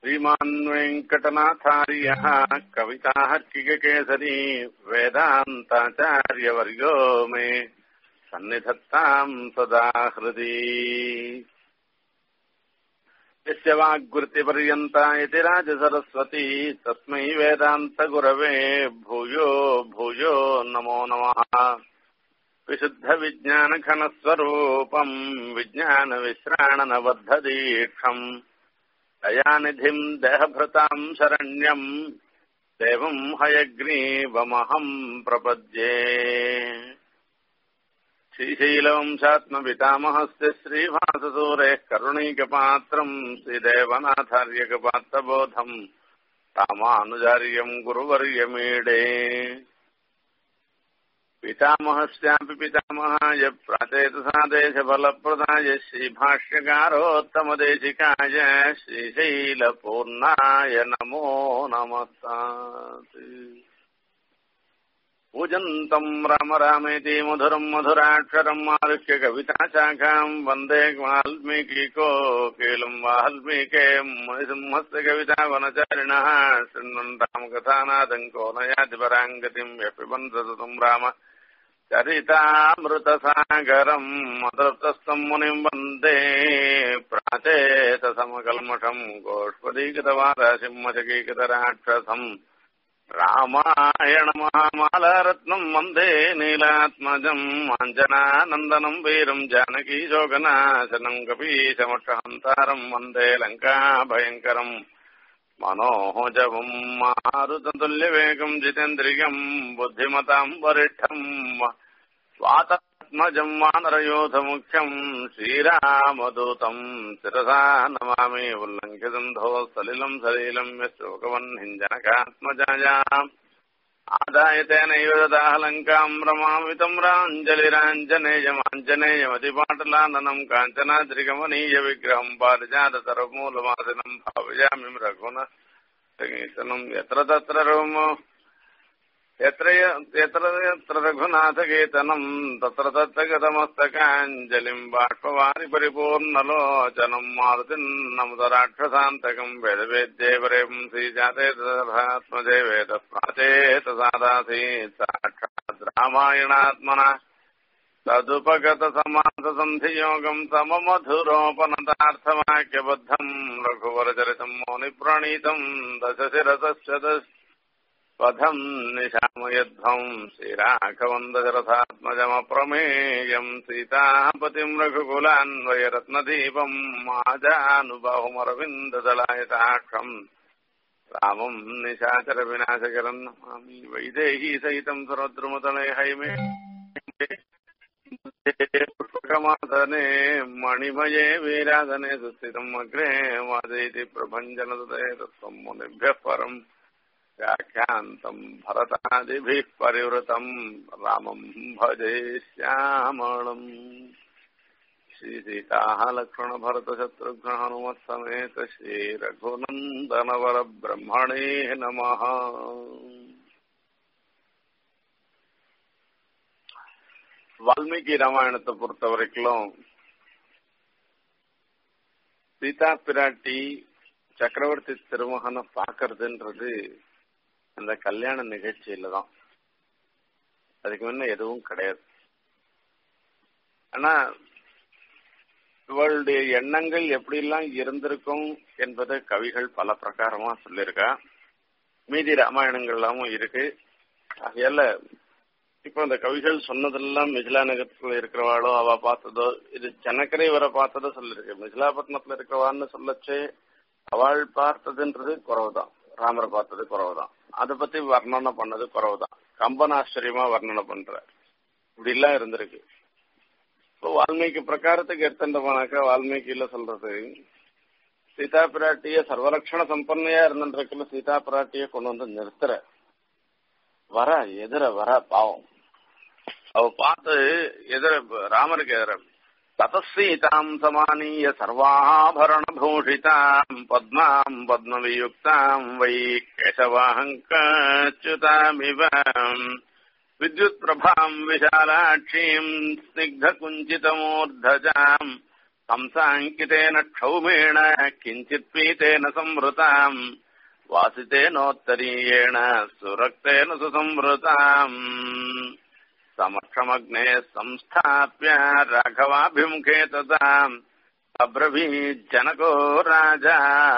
श्रीमान् वेङ्कटनाथार्यः कविताहर्किककेसरी वेदान्ताचार्यवर्यो मे सन्निधत्ताम् सदा हृदि यस्य वाग्वृत्तिपर्यन्ता इति राजसरस्वती तस्मै वेदान्तगुरवे भूयो भूयो नमो नमः विशुद्धविज्ञानघनस्वरूपम् विज्ञानविश्राणनबद्धदीक्षम् दयानिधिम् देहभृताम् शरण्यम् देवम् हयग्रीवमहम् प्रपद्ये श्रीशैलवंशात्मपितामहस्य श्रीभाससूरेः करुणैकपात्रम् श्रीदेवनाथार्यकपात्रबोधम् रामानुजार्यम् गुरुवर्यमीडे पितामहस्यापि पितामहाय प्राचेतसादेशफलप्रदाय श्रीभाष्यकारोत्तमदेशिकाय श्रीशैलपूर्णाय नमो नमस्तात् पूजन्तम् राम रामेति मधुरम् मधुराक्षरम् आरुह्य कविताशाखाम् वन्दे वाल्मीकिकोकिलम् वाल्मीके मुनिसिंहस्य कविता वनचारिणः शृण्वन् रामकथानादम् को नयाति पराङ्गतिम् यपिबन् सततम् राम चरितामृतसागरम् मदृप्तस्तम् मुनिम् वन्दे प्राचेतसमकल्मषम् गोष्पदीकृतवादासिंहचकीकृतराक्षसम् रामायणमहामालारत्नम् वन्दे नीलात्मजम् अञ्जनानन्दनम् वीरम् जानकीशोकनाशनम् कपीशमक्षहन्तारम् वन्दे लङ्काभयङ्करम् मनोजवम् मारुततुल्यवेगम् जितेन्द्रियम् बुद्धिमताम् वरिष्ठम् स्वातात्मजम् वानरयोधमुख्यम् श्रीरामदूतम् शिरसा नमामि उल्लङ्घितन्धो सलिलम् सलीलम् यशोकवह्निञ्जनकात्मजायाम् आदाय तेनैव ददाह लङ्काम् रमामितम् राञ्जलिराञ्जनेयमाञ्जनेयमतिपाटलाननम् काञ्चनाद्रिगमनीयविग्रहम् पारिजाततरमूलमासिनम् भावयामि रघुनम् यत्र तत्र रोमो यत्र यत्र यत्र रघुनाथकेतनम् तत्र तत्र गतमस्तकाञ्जलिम् बाष्पवारि परिपूर्णलोचनम् मारुतिम् नमुदराक्षसान्तकम् वेदवेद्ये वरेम् श्रीजाते तथात्मजे वेदः प्राचेतसादासीत् साक्षात् रामायणात्मना तदुपगतसमाससन्धियोगम् सममधुरोपनतार्थवाक्यबद्धम् रघुवरचरितम् मुनिप्रणीतम् दशशिरसश्च पथम् निशामयध्वम् श्रीराघवन्दशरथात्मजमप्रमेयम् सीतापतिम् रघुकुलान्वयरत्नदीपम् माजानुबाहुमरविन्ददलायताक्षम् रामम् निशाचरविनाशकरम् नमामि वैदेही सहितम् सर्वद्रुमतले हैमे पुष्पकमासने मणिमये वीरासने सुस्थितम् अग्रे वादयति प्रभञ्जनदते तत्त्वम् मुनिभ्यः परम् व्याख्यान्तम् भरतादिभिः परिवृतम् रामम् भजे श्यामणम् श्रीसीताः लक्ष्मणभरतशत्रुघ्न हनुमत्समेत श्रीरघुनन्दनवरब्रह्मणे नमः வால்மீகி ராமாயணத்தை பொறுத்த வரைக்கும் சீதா பிராட்டி சக்கரவர்த்தி திருமகனை பாக்குறதுன்றது அந்த கல்யாண நிகழ்ச்சியில தான் அதுக்கு முன்ன எதுவும் கிடையாது ஆனா இவளுடைய எண்ணங்கள் எப்படிலாம் இருந்திருக்கும் என்பதை கவிகள் பல பிரகாரமா சொல்லியிருக்கா மீதி ராமாயணங்கள்லாமும் இருக்கு ஆகையால இப்ப அந்த கவிகள் சொன்னதெல்லாம் மிதிலா நகரத்துல இருக்கிறவாளோ அவ பார்த்ததோ இது சென்னக்கரை வர பார்த்ததோ சொல்லிருக்கு மிதிலாபட்டினத்துல இருக்கிறவான்னு சொல்லச்சே அவள் பார்த்ததுன்றது குறவுதான் ராமரை பார்த்தது குறவுதான் அதை பத்தி வர்ணனை பண்ணது குறவுதான் கம்பன் ஆச்சரியமா வர்ணனை பண்ற இப்படி எல்லாம் இருந்திருக்கு இப்போ வால்மீகி பிரகாரத்துக்கு எடுத்துட்டோம்னாக்கா வால்மீகியில சொல்றது சீதா பிராட்டிய சர்வலட்சண சம்பன்னையா இருந்துருக்குல சீதா பிராட்டிய கொண்டு வந்து நிறுத்துற வர எதிர வர பாவம் அவ பார்த்து எதிர ராமருக்கு எதிர ततसीताम् समानीय सर्वाभरणभूषिताम् पद्माम् पद्मवियुक्ताम् वै केशवाहङ्कच्युतामिव विद्युत्प्रभाम् विशालाक्षीम् स्निग्धकुञ्चितमूर्धजाम् ஹம்சாங்கிதேன க்ஷௌமேண கிஞ்சித் பீதேன சம்ருதாம் வாசித்தேனோத்தரீயேண சுரக்தேன சுசம்ருதாம் समक्षमग्ने संस्थाप्य राघवाभिमुखे तदाम् अब्रवीज्जनको राजा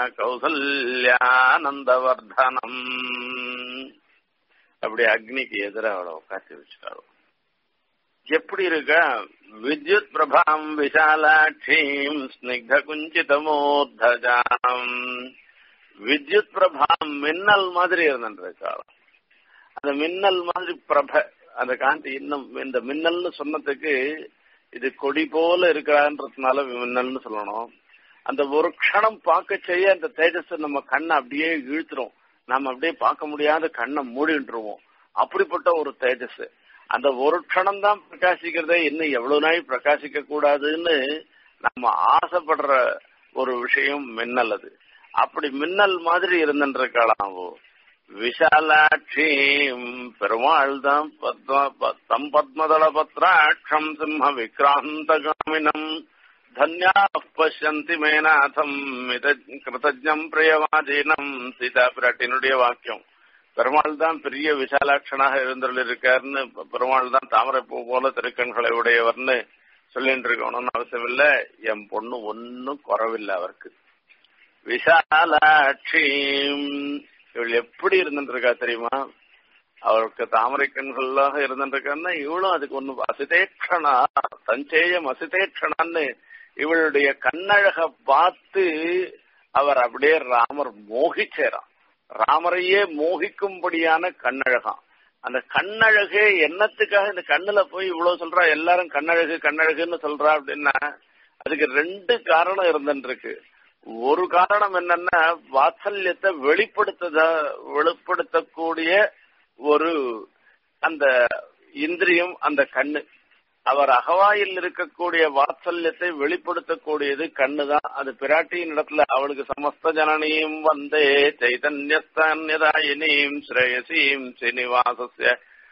கௌசல்யானந்தவர்தனம் அப்படி அக்னிக்கு எதிர அவளை உட்காத்தி வச்சுட்டாரு எப்படி இருக்கா வித்யுத் பிரபாம் விஷாலாட்சீம் ஸ்னிக்த குஞ்சிதமோத்தஜாம் வித்யுத் பிரபாம் மின்னல் மாதிரி இருந்துருக்காள் அந்த மின்னல் மாதிரி பிரப அந்த காந்தி இன்னும் இந்த மின்னல்னு சொன்னதுக்கு இது கொடி போல இருக்கிறான்றதுனால மின்னல்னு சொல்லணும் அந்த ஒரு க்ஷணம் பார்க்க செய்ய அந்த தேஜஸ் நம்ம கண்ணை அப்படியே இழுத்துரும் நம்ம அப்படியே பார்க்க முடியாத கண்ணை மூடிட்டுருவோம் அப்படிப்பட்ட ஒரு தேஜஸ் அந்த ஒரு க்ஷணம் தான் பிரகாசிக்கிறதே இன்னும் எவ்வளவு நாள் பிரகாசிக்க கூடாதுன்னு நம்ம ஆசைப்படுற ஒரு விஷயம் மின்னல் அது அப்படி மின்னல் மாதிரி இருந்துருக்காளாவோ விஷாலாட்சீம் பெருமாள் தான் தம் பத்மதள பத்ராட்சம் சிம்ம விக்ராந்தகாமினம் தன்யா பசியந்தி மேநாதம் கிருத்தஜம் பிரியவாதீனம் சீதா பிராட்டினுடைய வாக்கியம் பெருமாள் தான் பெரிய விசாலாட்சனாக இருந்திருக்காருன்னு பெருமாள் தான் தாமரை பூ போல திருக்கண்களை உடையவர்னு சொல்லிட்டு இருக்கணும்னு அவசியம் இல்ல என் பொண்ணு ஒன்னும் குறவில்லை அவருக்கு விஷாலாட்சியும் இவள் எப்படி இருந்துருக்கா தெரியுமா அவருக்கு தாமரை கண்களாக இருந்துருக்கான்னா இவளும் அதுக்கு ஒண்ணு அசிதேட்சணா தஞ்சேயம் அசிதேட்சணான்னு இவளுடைய கண்ணழக பார்த்து அவர் அப்படியே ராமர் மோகிச்சேரான் ராமரையே மோகிக்கும்படியான கண்ணழகாம் அந்த கண்ணழகே என்னத்துக்காக இந்த கண்ணுல போய் இவ்வளவு சொல்றா எல்லாரும் கண்ணழகு கண்ணழகுன்னு சொல்றா அப்படின்னா அதுக்கு ரெண்டு காரணம் இருந்துருக்கு ஒரு காரணம் என்னன்னா வாத்சல்யத்தை வெளிப்படுத்த வெளிப்படுத்தக்கூடிய ஒரு அந்த இந்திரியம் அந்த கண்ணு அவர் அகவாயில் இருக்கக்கூடிய வாத்சல்யத்தை வெளிப்படுத்தக்கூடியது கண்ணுதான் அது பிராட்டியின் இடத்துல அவளுக்கு சமஸ்த ஜனனியும் வந்தே சைதன்யஸ்தான்யதாயினீம் ஸ்ரேயசீம் சீனிவாசஸ்ய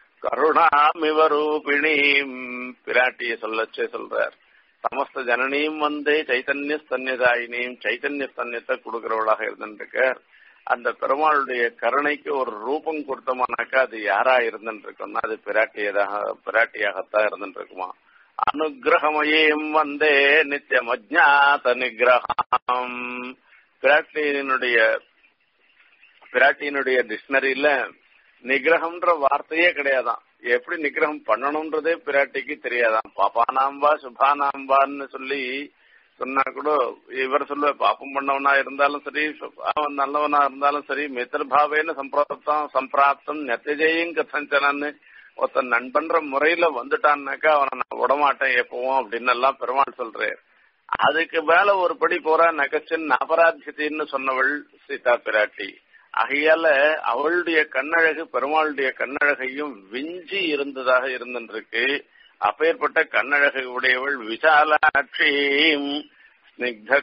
கருணாமிவரூபிணீம் பிராட்டிய சொல்லச்சே சொல்றார் சமஸ்த ஜனனியும் வந்தே சைத்தன்ய ஸ்தன்யதாயினியும் சைத்தன்ய ஸ்தன்யத்தை கொடுக்கிறவளாக இருந்துருக்கார் அந்த பெருமாளுடைய கருணைக்கு ஒரு ரூபம் கொடுத்தோம்னாக்கா அது யாரா இருந்துருக்கோம்னா அது பிராட்டியதாக பிராட்டியாகத்தான் இருந்துருக்குமா அனுகிரகமயம் வந்தே நித்தியம் அஜாத நிகிரகம் பிராட்டியினுடைய பிராட்டியினுடைய டிக்ஷனரியில நிகிரகம்ன்ற வார்த்தையே கிடையாதான் எப்படி நிகிரகம் பண்ணணும்ன்றதே பிராட்டிக்கு தெரியாதான் பாப்பானாம்பா சுபானாம்பான்னு சொல்லி சொன்னா கூட இவர் சொல்லுவ பாப்பம் பண்ணவனா இருந்தாலும் சரி அவன் நல்லவனா இருந்தாலும் சரி மித்திரபாவேன்னு சம்பிராப்தம் சம்பிராப்தம் நெத்தஜெயும் கசஞ்சனான்னு ஒருத்தன் நண்பன்ற முறையில வந்துட்டான்னாக்கா அவனை நான் விடமாட்டேன் எப்பவும் அப்படின்னு எல்லாம் பெருமாள் சொல்றேன் அதுக்கு மேல ஒரு படி போறா நகச்சன் அபராத்தியத்தின்னு சொன்னவள் சீதா பிராட்டி ஆகையால அவளுடைய கண்ணழகு பெருமாளுடைய கண்ணழகையும் விஞ்சி இருந்ததாக இருந்திருக்கு அப்பேற்பட்ட கண்ணழகை உடையவள் விசாலாட்சியும் ஸ்னிக்த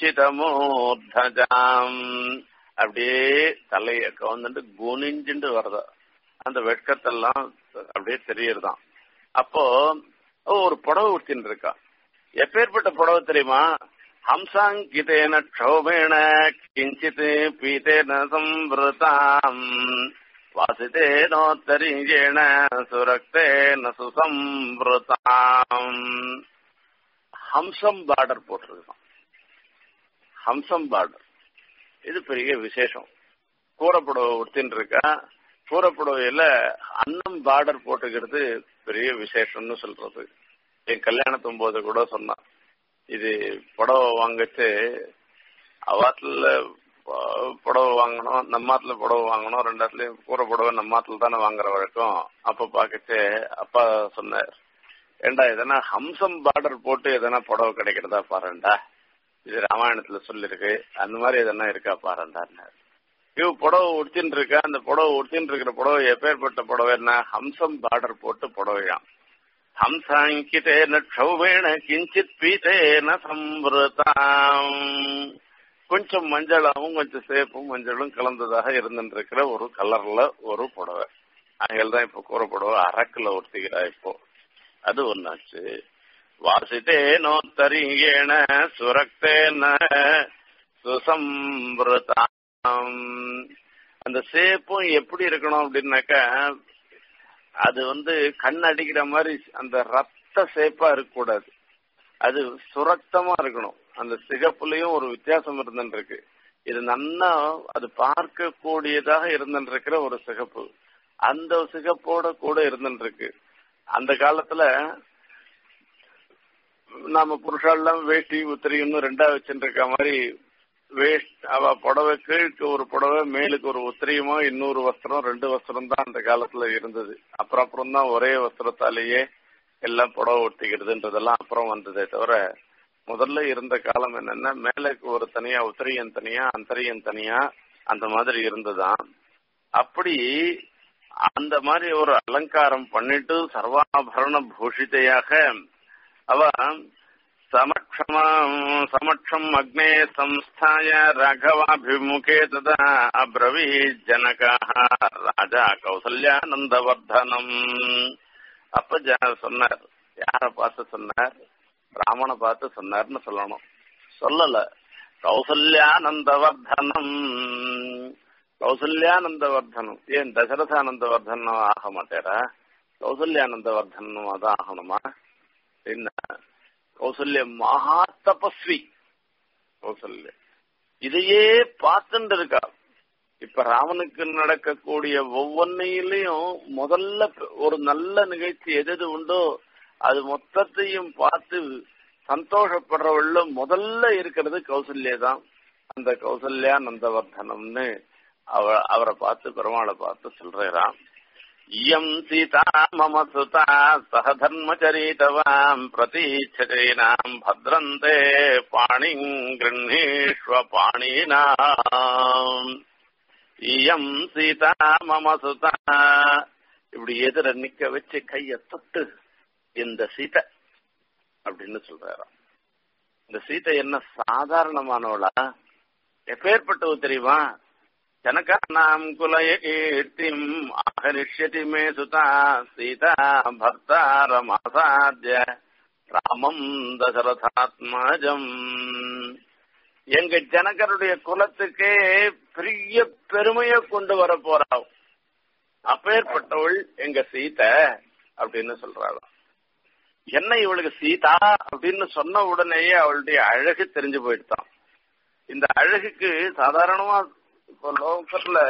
குஞ்சிதமோர்தஜாம் அப்படியே தலைய கவுந்துட்டு குனிஞ்சுட்டு வருதா அந்த வெட்கத்தெல்லாம் அப்படியே தெரியறதாம் அப்போ ஒரு புடவை உடுத்தின்னு இருக்கா எப்பேற்பட்ட புடவை தெரியுமா ஹம்சாங்கிதேன க்ஷௌமேண கிஞ்சித் பீதேன சம்பிருதாம் வாசிதேனோத்தரீயேண சுரக்தேன சுசம்பிருதாம் ஹம்சம் பார்டர் போட்டிருக்கான் ஹம்சம் பார்டர் இது பெரிய விசேஷம் கூறப்புடவை உடுத்தின்னு இருக்கா கூறப்புடவையில அன்னம் பார்டர் போட்டுக்கிறது பெரிய விசேஷம்னு சொல்றது என் கல்யாணத்தும் போது கூட சொன்னான் இது புடவை வாங்கிச்சு அவாத்துல புடவை வாங்கணும் நம்மாத்துல புடவை வாங்கணும் ரெண்டாத்துலயும் கூரை புடவை நம்மாத்துல தானே வாங்குற வழக்கம் அப்ப பாக்கச்சு அப்பா சொன்னார் ஏண்டா எதனா ஹம்சம் பார்டர் போட்டு எதனா புடவை கிடைக்கிறதா பாருண்டா இது ராமாயணத்துல சொல்லிருக்கு அந்த மாதிரி எதனா இருக்கா பாருண்டான்னாரு இவ புடவை உடுத்தின்னு இருக்கா அந்த புடவை உடுத்தின்னு இருக்கிற புடவை எப்பேற்பட்ட புடவைன்னா ஹம்சம் பார்டர் போட்டு புடவையாம் ஹம்சாங்கிதேன க்ஷௌவேண கிஞ்சித் பீதேன சம்பிருதாம் கொஞ்சம் மஞ்சளாவும் கொஞ்சம் சேப்பும் மஞ்சளும் கலந்ததாக இருந்துருக்கிற ஒரு கலர்ல ஒரு புடவை அங்கே தான் இப்ப கூற புடவை அரக்குல ஒட்டிக்கிறா இப்போ அது ஒன்னாச்சு வாசித்தேனோத்தரியேன சுரக்தேன சுசம்பிருதாம் அந்த சேப்பும் எப்படி இருக்கணும் அப்படின்னாக்கா அது வந்து கண் அடிக்கிற மாதிரி அந்த ரத்த சேப்பா இருக்கக்கூடாது அது சுரக்தமா இருக்கணும் அந்த சிகப்புலயும் ஒரு வித்தியாசம் இருந்துருக்கு இது நன்னா அது பார்க்க கூடியதாக இருந்துருக்கிற ஒரு சிகப்பு அந்த சிகப்போட கூட இருந்துருக்கு அந்த காலத்துல நாம புருஷாலாம் வேஷ்டி உத்திரின்னு ரெண்டா வச்சுட்டு இருக்க மாதிரி வேஷ்ட் அவ புடவை கீழுக்கு ஒரு புடவை மேலுக்கு ஒரு உத்திரியுமா இன்னொரு வஸ்திரம் ரெண்டு வஸ்திரம் தான் அந்த காலத்துல இருந்தது அப்புறம் அப்புறம் தான் ஒரே வஸ்திரத்தாலேயே எல்லாம் புடவை ஒட்டிக்கிறதுன்றதெல்லாம் அப்புறம் வந்ததே தவிர முதல்ல இருந்த காலம் என்னன்னா மேலுக்கு ஒரு தனியா உத்திரியன் தனியா அந்தரியன் தனியா அந்த மாதிரி இருந்ததுதான் அப்படி அந்த மாதிரி ஒரு அலங்காரம் பண்ணிட்டு சர்வாபரண பூஷிதையாக அவ சமக்ஷமாம் சமக்ஷம் அக்னே சம்ஸ்தாய ராகவாபிமுகே ததா அப்ரவீத் ஜனகாக ராஜா கௌசல்யானந்தவர்தனம் அப்ப சொன்னார் யார பார்த்து சொன்னார் ராமனை பார்த்து சொன்னார்னு சொல்லணும் சொல்லல கௌசல்யானந்தவர்தனம் கௌசல்யானந்தவர்தனம் ஏன் தசரதானந்தவர்தனம் ஆக மாட்டேரா கௌசல்யானந்தவர்தனமா தான் ஆகணுமா என்ன கௌசல்ய மகா தபஸ்வி கௌசல்ய இதையே பார்த்துட்டு இருக்கா இப்ப ராமனுக்கு நடக்கக்கூடிய ஒவ்வொன்னையிலையும் முதல்ல ஒரு நல்ல நிகழ்ச்சி எது எது உண்டோ அது மொத்தத்தையும் பார்த்து சந்தோஷப்படுறவள்ள முதல்ல இருக்கிறது கௌசல்யா தான் அந்த கௌசல்யா நந்தவர்தனம்னு அவ அவரை பார்த்து பெருமாளை பார்த்து சொல்றான் இயம் சீதா மம சுதா சக தர்மச்சரீதவாம் பிரதீட்சதேனாம் பத்ரந்தே பாணி கிருண்ணீஸ்வ பாணினாம் இயம் சீதா மம சுதா இப்படி எதிர நிக்க வச்சு கைய தொட்டு இந்த சீதை அப்படின்னு சொல்றாராம் இந்த சீதை என்ன சாதாரணமானவளா எப்பேற்பட்டவு தெரியுமா ஜனகானாம் குலய கீர்த்திம் ஆகரிஷ்யதி மே சுதா சீதா பர்த்தாரமாசாத்திய ராமம் தசரதாத்மஜம் எங்க ஜனகருடைய குலத்துக்கே பெரிய பெருமையை கொண்டு வர போறா அப்பேற்பட்டவள் எங்க சீதை அப்படின்னு சொல்றாளாம் என்ன இவளுக்கு சீதா அப்படின்னு சொன்ன உடனேயே அவளுடைய அழகு தெரிஞ்சு போயிட்டான் இந்த அழகுக்கு சாதாரணமா இப்போ லோக்கல்ல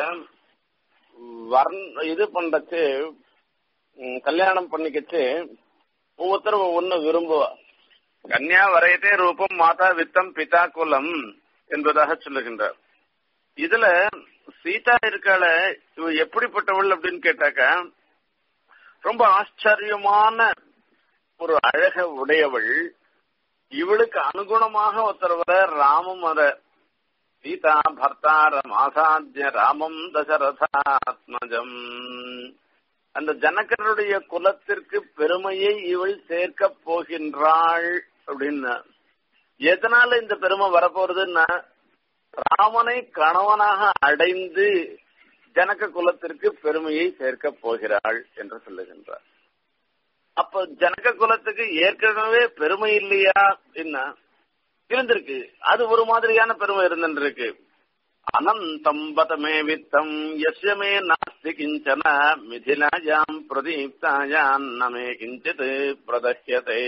வர்ண இது பண்றச்சு கல்யாணம் பண்ணிக்கச்சு ஒவ்வொருத்தரும் ஒவ்வொன்னு விரும்புவா கன்யா வரையதே ரூபம் மாதா வித்தம் பிதா குலம் என்பதாக சொல்லுகின்றார் இதுல சீதா இருக்கால இவ எப்படிப்பட்டவள் அப்படின்னு கேட்டாக்க ரொம்ப ஆச்சரியமான ஒரு அழக உடையவள் இவளுக்கு அனுகுணமாக ஒருத்தர் வர ராமம் வர சீதா பர்த்தாரம் ஆசாத்திய ராமம் தசரதாத்மஜம் அந்த ஜனகருடைய குலத்திற்கு பெருமையை இவள் சேர்க்க போகின்றாள் அப்படின்னு எதனால இந்த பெருமை வரப்போறதுன்னா ராமனை கணவனாக அடைந்து ஜனக குலத்திற்கு பெருமையை சேர்க்க போகிறாள் என்று சொல்லுகின்றார் அப்ப ஜனக குலத்துக்கு ஏற்கனவே பெருமை இல்லையா என்ன இருந்திருக்கு அது ஒரு மாதிரியான பெருமை இருந்திருக்கு அனந்தம் பதமே வித்தம் யஸ்யமே நாஸ்தி கிஞ்சன மிதிலாயாம் பிரதீப்தாயான் நமே கிஞ்சித் பிரதஹ்யதே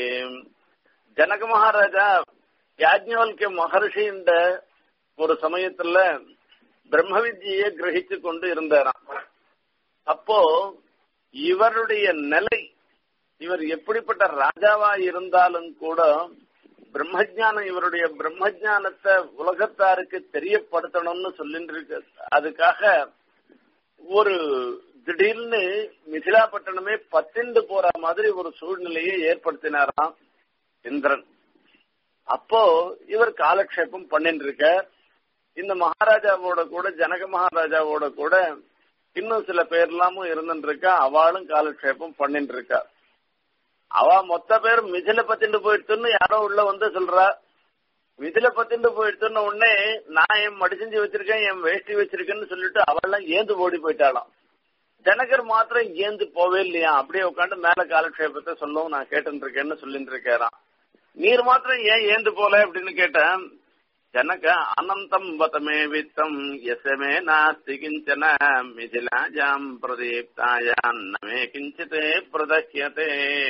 ஜனக மகாராஜா யாஜ்ஞவல்கிய மகர்ஷின்ற ஒரு சமயத்துல பிரம்ம வித்யை கிரகிச்சு கொண்டு இருந்தாராம் அப்போ இவருடைய நிலை இவர் எப்படிப்பட்ட ராஜாவா இருந்தாலும் கூட பிரம்மஜானம் இவருடைய பிரம்மஜானத்தை உலகத்தாருக்கு தெரியப்படுத்தணும்னு சொல்லிட்டு இருக்கு அதுக்காக ஒரு திடீர்னு மிதிலாப்பட்டினமே பத்திண்டு போற மாதிரி ஒரு சூழ்நிலையை ஏற்படுத்தினாராம் இந்திரன் அப்போ இவர் காலக்ஷேபம் பண்ணிட்டு இருக்க இந்த மகாராஜாவோட கூட ஜனக மகாராஜாவோட கூட இன்னும் சில பேர்லாமும் இருந்துட்டு இருக்கா அவளும் காலக்ஷேபம் பண்ணிட்டு இருக்கா அவ மொத்த பேர் மிதில பத்திண்டு போயிடுத்துன்னு யாரோ உள்ள வந்து சொல்றா மிதில பத்திண்டு போயிடுத்துன்னு உடனே நான் என் மடிசெஞ்சு வச்சிருக்கேன் என் வேஷ்டி வச்சிருக்கேன்னு சொல்லிட்டு அவள்லாம் ஏந்து ஓடி போயிட்டாளாம் ஜனகர் மாத்திரம் ஏந்து போவே இல்லையா அப்படியே உட்காந்து மேல காலக்ஷேபத்தை சொல்லவும் நான் கேட்டு இருக்கேன்னு சொல்லிட்டு இருக்கேறான் நீர் மாத்திரம் ஏன் ஏந்து போல அப்படின்னு கேட்டேன் ஜனக அனந்தம் வதமே வித்தம் எசமே நாஸ்தி கிஞ்சன மிதிலாஜாம் பிரதீப்தாயான் நமே கிஞ்சிதே பிரதஹ்யதே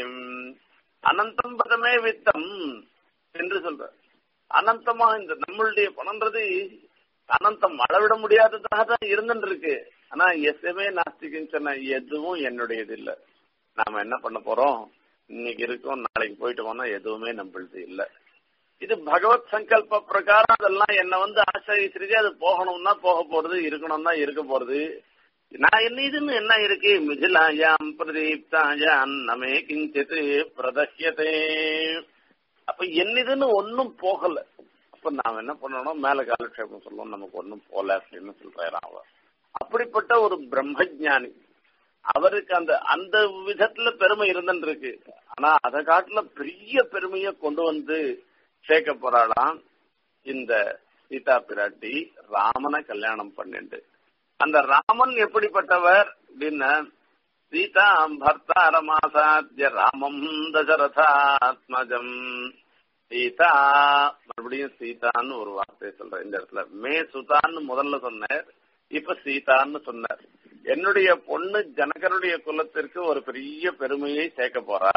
அனந்தம் வதமே வித்தம் என்று சொல்ற அனந்தமா இந்த நம்மளுடைய பணம்ன்றது அனந்தம் அளவிட முடியாததாக தான் இருந்துட்டு இருக்கு ஆனா எஸ்எமே நாஸ்திகின்னு எதுவும் என்னுடையது இல்ல நாம என்ன பண்ண போறோம் இன்னைக்கு இருக்கோம் நாளைக்கு போயிட்டு போனா எதுவுமே நம்மளுது இல்ல இது பகவத் சங்கல்ப பிரகாரம் அதெல்லாம் என்ன வந்து ஆசிரியருக்கு அது போகணும்னா போக போறது இருக்கணும்னா இருக்க போறது நான் என்ன இதுன்னு என்ன இருக்கு மிதிலாயாம் பிரதீப்தாயான் நமே கிஞ்சித் பிரதஹ்யதே அப்ப என்னதுன்னு ஒன்னும் போகல அப்ப நாம என்ன பண்ணணும் மேல காலக்ஷேபம் சொல்லணும் நமக்கு ஒன்னும் போல அப்படின்னு சொல்றாரு அவன் அப்படிப்பட்ட ஒரு பிரம்மஜானி அவருக்கு அந்த அந்த விதத்துல பெருமை இருந்துட்டு இருக்கு ஆனா அதை காட்டுல பெரிய பெருமைய கொண்டு வந்து சேர்க்க போறாளாம் இந்த சீதா பிராட்டி ராமனை கல்யாணம் பண்ணிண்டு அந்த ராமன் எப்படிப்பட்டவர் அப்படின்னா சீதா பர்த்தாரமாசாத்திய ராமம் தசரதாத்மஜம் சீதா மறுபடியும் சீதான்னு ஒரு வார்த்தையை சொல்றேன் இந்த இடத்துல மே சுதான்னு முதல்ல சொன்னார் இப்ப சீதான்னு சொன்னார் என்னுடைய பொண்ணு ஜனகருடைய குலத்திற்கு ஒரு பெரிய பெருமையை சேர்க்க போறா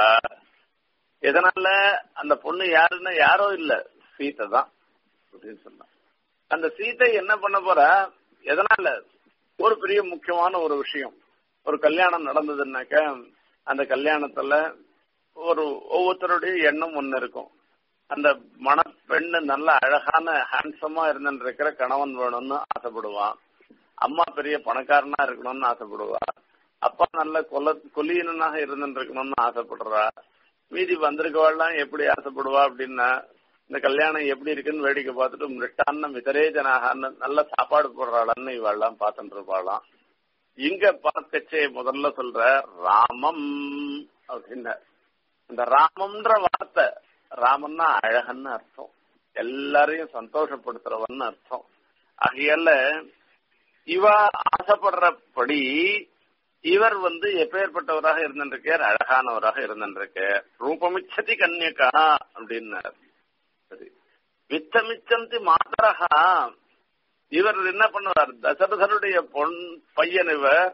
எதனால அந்த பொண்ணு யாருன்னா யாரோ இல்ல சீதை தான் அப்படின்னு சொன்னா அந்த சீதை என்ன பண்ண போறா எதனால ஒரு பெரிய முக்கியமான ஒரு விஷயம் ஒரு கல்யாணம் நடந்ததுன்னாக்க அந்த கல்யாணத்துல ஒரு ஒவ்வொருத்தருடைய எண்ணம் ஒண்ணு இருக்கும் அந்த மணப்பெண்ணு நல்ல அழகான ஹேண்ட்ஸமா இருந்துட்டு இருக்கிற கணவன் வேணும்னு ஆசைப்படுவான் அம்மா பெரிய பணக்காரனா இருக்கணும்னு ஆசைப்படுவா அப்பா நல்ல கொல கொல்லியனாக இருந்துட்டு இருக்கணும்னு ஆசைப்படுறா மீதி வந்திருக்கவாள்லாம் எப்படி ஆசைப்படுவா அப்படின்னா இந்த கல்யாணம் எப்படி இருக்குன்னு வேடிக்கை பார்த்துட்டு மிட்டான்னு மிதரேஜனாக நல்ல சாப்பாடு போடுறாளான்னு இவாள்லாம் பார்த்துட்டு இருப்பாளாம் இங்க பார்க்கச்சே முதல்ல சொல்ற ராமம் அப்படின்ன இந்த ராமம்ன்ற வார்த்தை ராமன்னா அழகன்னு அர்த்தம் எல்லாரையும் சந்தோஷப்படுத்துறவன்னு அர்த்தம் ஆகையால இவ ஆசைப்படுறபடி இவர் வந்து எப்பேற்பட்டவராக இருந்திருக்கார் அழகானவராக இருந்திருக்கார் ரூபமிச்சதி கன்னியக்கா அப்படின்னார் சரி மிச்சமிச்சந்தி மாதரகா இவர் என்ன பண்ணுவார் தசரதனுடைய பொன் பையன் இவர்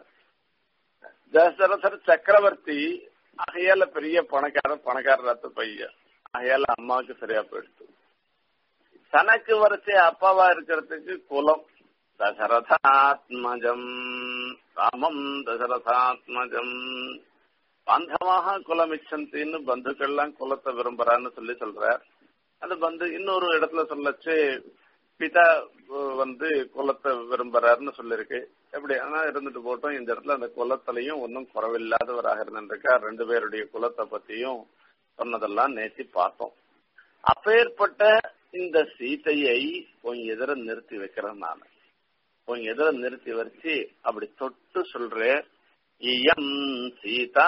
தசரதர் சக்கரவர்த்தி ஆகையால பெரிய பணக்கார பணக்கார ரத்த பையன் ஆகையால அம்மாவுக்கு சரியா போயிடுச்சு தனக்கு வரிசை அப்பாவா இருக்கிறதுக்கு குலம் தசரதாத்மஜம் ராமம் தசரதாத்மஜம் பாந்தமாக குலமிச்சந்தின்னு பந்துக்கள்லாம் குலத்தை விரும்புறான்னு சொல்லி சொல்றார் அந்த பந்து இன்னொரு இடத்துல சொல்லச்சு பிதா வந்து குலத்தை விரும்புறாருன்னு சொல்லிருக்கு எப்படி ஆனா இருந்துட்டு போட்டோம் இந்த இடத்துல அந்த குலத்திலையும் ஒன்றும் குறவில்லாதவராக இருந்திருக்கா ரெண்டு பேருடைய குலத்தை பத்தியும் சொன்னதெல்லாம் நேசி பார்த்தோம் அப்பேற்பட்ட இந்த சீதையை உன் எதிர நிறுத்தி வைக்கிறேன் நான் உன் எதிர நிறுத்தி வச்சு அப்படி தொட்டு சொல்றேன் இயம் சீதா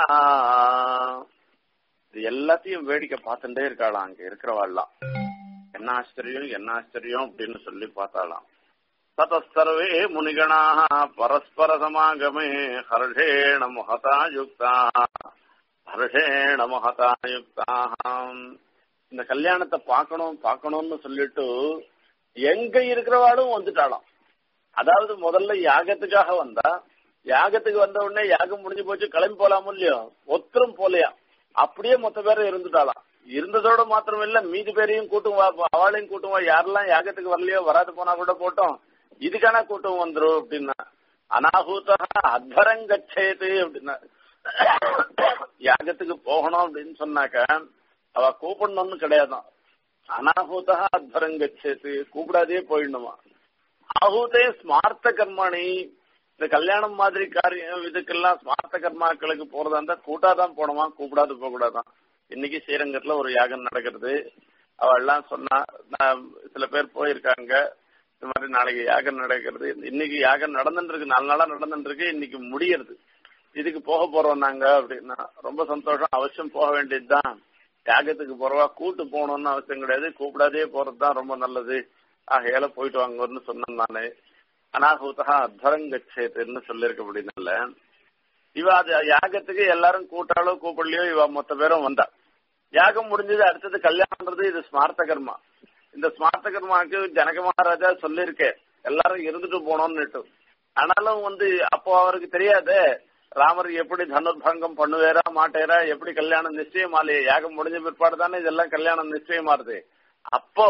இது எல்லாத்தையும் வேடிக்கை பார்த்துட்டே இருக்காளாம் அங்க இருக்கிறவாள்லாம் என்ன ஆச்சரியம் என்ன ஆச்சரியம் அப்படின்னு சொல்லி பார்த்தாலாம் தத்தர்வே முனிகணாக பரஸ்பர சமாகமே ஹர்ஷேண மகதா யுக்தா ஹர்ஷேண மகதா யுக்தாம் இந்த கல்யாணத்தை பார்க்கணும் பார்க்கணும்னு சொல்லிட்டு எங்க இருக்கிறவாளும் வந்துட்டாளாம் அதாவது முதல்ல யாகத்துக்காக வந்தா யாகத்துக்கு வந்த உடனே யாகம் முடிஞ்சு போச்சு கிளம்பி போலாமோ இல்லையோ ஒத்தரும் போலையா அப்படியே மொத்த பேரும் இருந்துட்டாளாம் இருந்ததோட மாத்திரம் இல்ல மீதி பேரையும் கூட்டம் வா அவளையும் கூட்டம் வா யாரெல்லாம் யாகத்துக்கு வரலையோ வராது போனா கூட போட்டோம் இதுக்கான கூட்டம் வந்துரும் அப்படின்னா அனாகூத்தா அத்வரங்கச்சேது அப்படின்னா யாகத்துக்கு போகணும் அப்படின்னு சொன்னாக்க அவ கூப்பிடணும்னு கிடையாதான் அனாகூத்தா அத்வரங்கச்சேது கூப்பிடாதே போயிடணுமா ஆகூதே ஸ்மார்த்த கர்மாணி இந்த கல்யாணம் மாதிரி காரியம் இதுக்கெல்லாம் ஸ்மார்த்த கர்மாக்களுக்கு போறதா இருந்தா கூட்டாதான் போனோமா கூப்பிடாது போக கூடாதான் இன்னைக்கு ஸ்ரீரங்கத்துல ஒரு யாகம் நடக்கிறது அவ எல்லாம் சொன்னா சில பேர் போயிருக்காங்க இந்த மாதிரி நாளைக்கு யாகம் நடக்கிறது இன்னைக்கு யாகம் நடந்துட்டு இருக்கு நாலு நாளா நடந்துட்டு இருக்கு இன்னைக்கு முடியறது இதுக்கு போக போறோம் நாங்க அப்படின்னா ரொம்ப சந்தோஷம் அவசியம் போக வேண்டியதுதான் யாகத்துக்கு போறவா கூட்டு போகணும்னு அவசியம் கிடையாது கூப்பிடாதே போறதுதான் ரொம்ப நல்லது ஆகையால போயிட்டு வாங்கன்னு சொன்னேன் நானு அனாகூத்தா அத்வரங்கச்சேத்துன்னு சொல்லியிருக்க அப்படின்னால இவ அது யாகத்துக்கு எல்லாரும் கூட்டாளோ கூப்பிடலையோ இவ மொத்த பேரும் வந்தா யாகம் முடிஞ்சது அடுத்தது கல்யாணம்ன்றது இது ஸ்மார்த்த கர்மா இந்த ஸ்மார்த்த கர்மாவுக்கு ஜனக மகாராஜா சொல்லியிருக்கேன் எல்லாரும் இருந்துட்டு போனோம்னுட்டு ஆனாலும் வந்து அப்போ அவருக்கு தெரியாது ராமர் எப்படி தனுர்பங்கம் பண்ணுவேரா மாட்டேரா எப்படி கல்யாணம் நிச்சயம் ஆலையே யாகம் முடிஞ்ச பிற்பாடு தானே இதெல்லாம் கல்யாணம் நிச்சயமாறுது அப்போ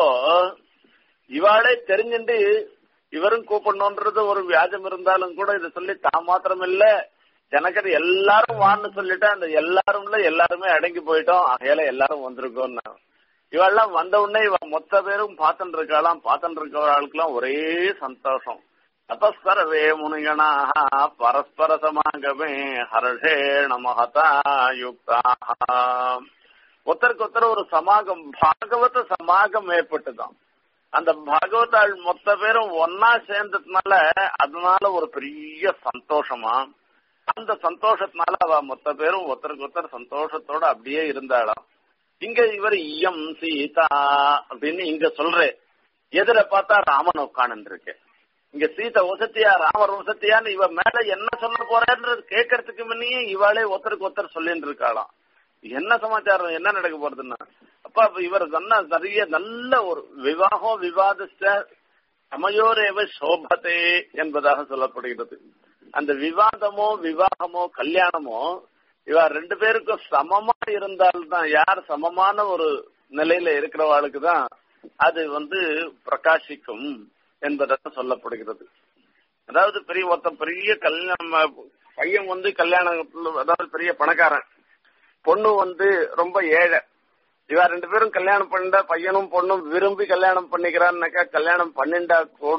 இவாளே தெரிஞ்சுட்டு இவரும் கூப்பிடணுன்றது ஒரு வியாஜம் இருந்தாலும் கூட இதை சொல்லி தான் மாத்திரம் இல்ல ஜனகர் எல்லாரும் வான்னு சொல்லிட்டு அந்த எல்லாரும்ல எல்லாருமே அடங்கி போயிட்டோம் ஆகையால எல்லாரும் வந்திருக்கோம்னா இவெல்லாம் வந்த உடனே இவ மொத்த பேரும் பார்த்துட்டு இருக்காளாம் பார்த்துட்டு இருக்கிறவர்களுக்கெல்லாம் ஒரே சந்தோஷம் தபஸ்வரவே முனிகணா பரஸ்பர சமாகமே ஹர்ஷேண மகதா யுக்தாக ஒருத்தருக்கு ஒருத்தர் ஒரு சமாகம் பாகவத சமாகம் ஏற்பட்டுதான் அந்த பாகவதாள் மொத்த பேரும் ஒன்னா சேர்ந்ததுனால அதனால ஒரு பெரிய சந்தோஷமா அந்த சந்தோஷத்தினால அவ மொத்த பேரும் ஒருத்தருக்கு ஒருத்தர் சந்தோஷத்தோட அப்படியே இருந்தாளாம் இங்க இவர் இயம் சீதா அப்படின்னு இங்க சொல்றேன் எதிர பார்த்தா ராமன் உட்காந்து இருக்கு இங்க சீதை வசத்தியா ராமர் வசத்தியான்னு இவ மேல என்ன சொல்ல போறேன்றது கேட்கறதுக்கு முன்னையே இவாளே ஒருத்தருக்கு ஒருத்தர் சொல்லிட்டு இருக்காளாம் என்ன சமாச்சாரம் என்ன நடக்க போறதுன்னா அப்ப இவர் சொன்ன நிறைய நல்ல ஒரு விவாகம் விவாதிச்ச சமயோரேவ சோபதே என்பதாக சொல்லப்படுகிறது அந்த விவாதமோ விவாகமோ கல்யாணமோ இவ ரெண்டு பேருக்கும் சமமா இருந்தால்தான் யார் சமமான ஒரு நிலையில இருக்கிறவாளுக்கு தான் அது வந்து பிரகாசிக்கும் என்பதாக சொல்லப்படுகிறது அதாவது பெரிய ஒருத்தன் பெரிய கல்யாணம் பையன் வந்து கல்யாணம் அதாவது பெரிய பணக்காரன் பொண்ணு வந்து ரொம்ப ஏழை இவ ரெண்டு பேரும் கல்யாணம் பண்ணிட்டா பையனும் பொண்ணும் விரும்பி கல்யாணம் பண்ணிக்கிறான்னாக்கா கல்யாணம் பண்ணிண்டா கூட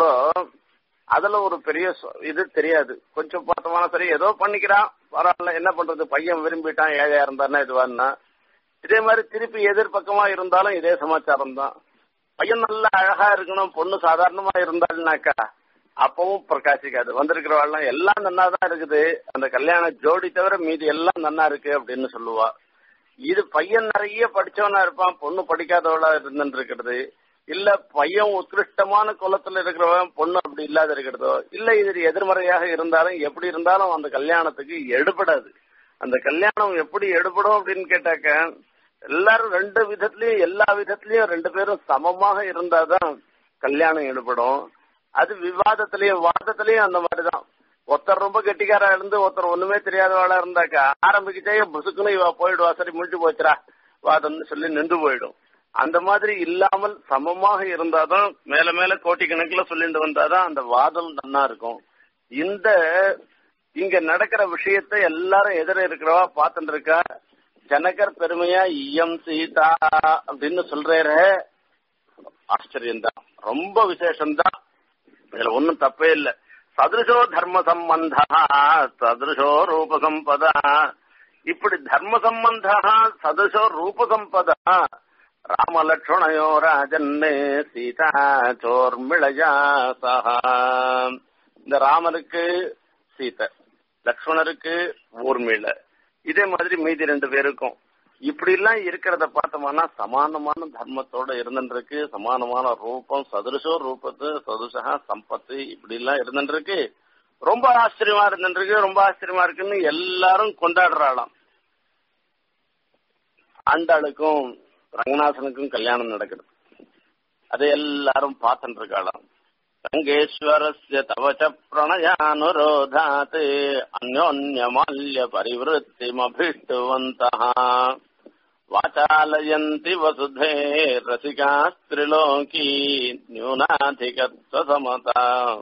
அதுல ஒரு பெரிய இது தெரியாது கொஞ்சம் பார்த்தோம்னா சரி ஏதோ பண்ணிக்கிறான் பரவாயில்ல என்ன பண்றது பையன் விரும்பிட்டான் ஏழையா இருந்தாருன்னா இதுவான்னா இதே மாதிரி திருப்பி எதிர்பக்கமா இருந்தாலும் இதே சமாச்சாரம் தான் பையன் நல்லா அழகா இருக்கணும் பொண்ணு சாதாரணமா இருந்தாள்னாக்கா அப்பவும் பிரகாசிக்காது வந்திருக்கிறவாள்லாம் எல்லாம் நன்னா தான் இருக்குது அந்த கல்யாண ஜோடி தவிர மீதி எல்லாம் நன்னா இருக்கு அப்படின்னு சொல்லுவா இது பையன் நிறைய படிச்சவனா இருப்பான் பொண்ணு படிக்காதவளா இருந்துட்டு இருக்கிறது இல்ல பையன் உத்கிருஷ்டமான குலத்துல இருக்கிறவன் பொண்ணு அப்படி இல்லாத இருக்கிறதோ இல்ல இது எதிர்மறையாக இருந்தாலும் எப்படி இருந்தாலும் அந்த கல்யாணத்துக்கு எடுபடாது அந்த கல்யாணம் எப்படி எடுபடும் அப்படின்னு கேட்டாக்க எல்லாரும் ரெண்டு விதத்திலயும் எல்லா விதத்திலயும் ரெண்டு பேரும் சமமாக இருந்தாதான் கல்யாணம் எடுபடும் அது விவாதத்திலயும் வாதத்திலயும் அந்த மாதிரிதான் ஒருத்தர் ரொம்ப கெட்டிக்காரா இருந்து ஒருத்தர் ஒண்ணுமே தெரியாதவாளா இருந்தாக்கா ஆரம்பிக்கிட்டே புசுக்குன்னு இவ போயிடுவா சரி முடிஞ்சு போச்சுரா வாதம்னு சொல்லி நின்று போயிடும் அந்த மாதிரி இல்லாமல் சமமாக இருந்தாதான் மேல மேல கோட்டி கணக்குல சொல்லிட்டு வந்தாதான் அந்த வாதம் நன்னா இருக்கும் இந்த இங்க நடக்கிற விஷயத்தை எல்லாரும் எதிர இருக்கிறவா பார்த்துட்டு இருக்கா ஜனகர் பெருமையா இயம் சீதா அப்படின்னு சொல்றாரு ஆச்சரியம்தான் ரொம்ப விசேஷம்தான் இதுல ஒன்னும் தப்பே இல்லை சதுருஷோ தர்ம சம்பந்த சதுருஷோ ரூப சம்பத இப்படி தர்ம சம்பந்த சதுருஷோ ரூப சம்பத ராமலட்சுமணயோ ராஜன்னு சீதா சோர்மிளயா சஹா இந்த ராமருக்கு சீதை லக்ஷ்மணருக்கு ஊர்மிள இதே மாதிரி மீதி ரெண்டு பேருக்கும் இப்படி எல்லாம் இருக்கிறத பார்த்தோம்னா சமானமான தர்மத்தோட இருந்துருக்கு சமானமான ரூபம் சதுருஷோ ரூபத்து சதுருஷா சம்பத்து இப்படி எல்லாம் இருந்துருக்கு ரொம்ப ஆச்சரியமா இருந்துருக்கு ரொம்ப ஆச்சரியமா இருக்குன்னு எல்லாரும் கொண்டாடுறாளாம் ஆண்டாளுக்கும் ரங்கநாதனுக்கும் கல்யாணம் நடக்குது அதை எல்லாரும் பார்த்துட்டு இருக்காளாம் ரங்கேஸ்வரஸ்ய தவச்ச பிரணயானுரோதாத் அந்யோன்யமால்ய பரிவருத்திமபிஷ்டுவந்தः வாசாலயந்தி வசுதே ரசிகாஸ்திரிலோகி நியூனாதிகத்வசமதா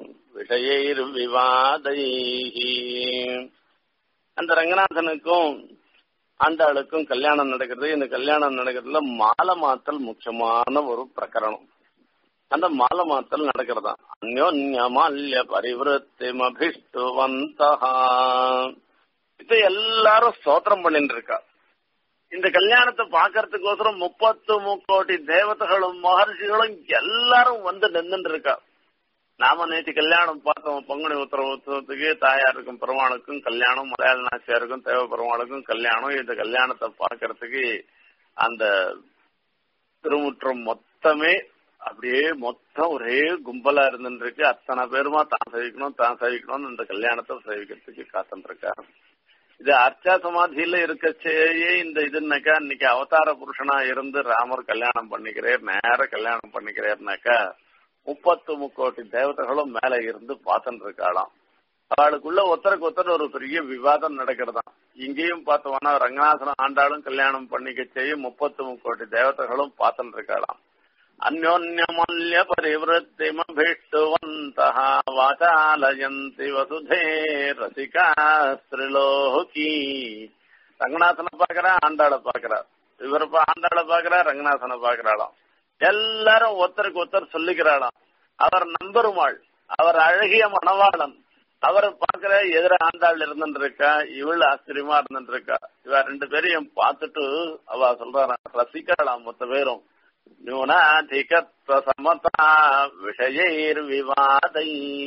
விஷயைர்விவாதைः அந்த ரங்கநாதனுக்கும் ஆண்டாளுக்கும் கல்யாணம் நடக்கிறது இந்த கல்யாணம் நடக்கிறதுல மாலை மாத்தல் முக்கியமான ஒரு பிரகரணம் அந்த மாலை மாத்தல் நடக்கிறதா அந்யோன்யமால்ய பரிவருத்திமபிஷ்டுவந்தா இப்ப எல்லாரும் ஸ்தோத்திரம் பண்ணிட்டு இருக்கா இந்த கல்யாணத்தை பாக்கறதுக்கோசரம் முப்பத்து முக்கோடி தேவதைகளும் மகர்ஷிகளும் எல்லாரும் வந்து நின்றுட்டு இருக்கா நாம நேற்று கல்யாணம் பார்த்தோம் பங்குனி உத்தர உற்சவத்துக்கு தாயாருக்கும் பெருமாளுக்கும் கல்யாணம் மலையாள நாச்சியாருக்கும் தேவ பெருமாளுக்கும் கல்யாணம் இந்த கல்யாணத்தை பாக்குறதுக்கு அந்த திருமுற்றம் மொத்தமே அப்படியே மொத்தம் ஒரே கும்பலா இருந்துட்டு இருக்கு அத்தனை பேருமா தான் சேவிக்கணும் தான் சேவிக்கணும்னு இந்த கல்யாணத்தை சேவிக்கிறதுக்கு காத்துட்டு இருக்கா இது அர்ச்சா சமாதியில இருக்கச்சேயே இந்த இதுனாக்கா இன்னைக்கு அவதார புருஷனா இருந்து ராமர் கல்யாணம் பண்ணிக்கிறார் நேர கல்யாணம் பண்ணிக்கிறார்னாக்கா முப்பத்து முக்கோட்டி தேவதைகளும் மேல இருந்து பார்த்துட்டு இருக்காளாம் அவளுக்குள்ள ஒருத்தருக்கு ஒருத்தர் ஒரு பெரிய விவாதம் நடக்கிறதாம் இங்கேயும் பார்த்தோம்னா ரங்கநாதன ஆண்டாளும் கல்யாணம் பண்ணிக்க செய்ய முப்பத்து முக்கோட்டி தேவதைகளும் பார்த்துட்டு இருக்காளாம் அந்யோன்யமல்ய பரிவருத்திமபிஷ்டுவந்த வாசாலயந்தி வசுதே ரசிகா ஸ்திரிலோகி ரங்கநாதனை பாக்குறா ஆண்டாளை பாக்குறா இவர் ஆண்டாளை பாக்குறா ரங்கநாதனை பாக்குறாளாம் எல்லாரும் ஒருத்தருக்கு ஒருத்தர் சொல்லிக்கிறாளாம் அவர் நம்பருமாள் அவர் அழகிய மணவாளன் அவர் பாக்குற எதிர ஆண்டாள் இருந்துட்டு இருக்கா இவள் ஆச்சரியமா இருந்துட்டு இருக்கா இவ ரெண்டு பேரையும் பார்த்துட்டு அவ சொல்றாராம் ரசிக்கலாம் மொத்த பேரும் நியூனாதிகத்வ சமதா விஷயைர் விவாதை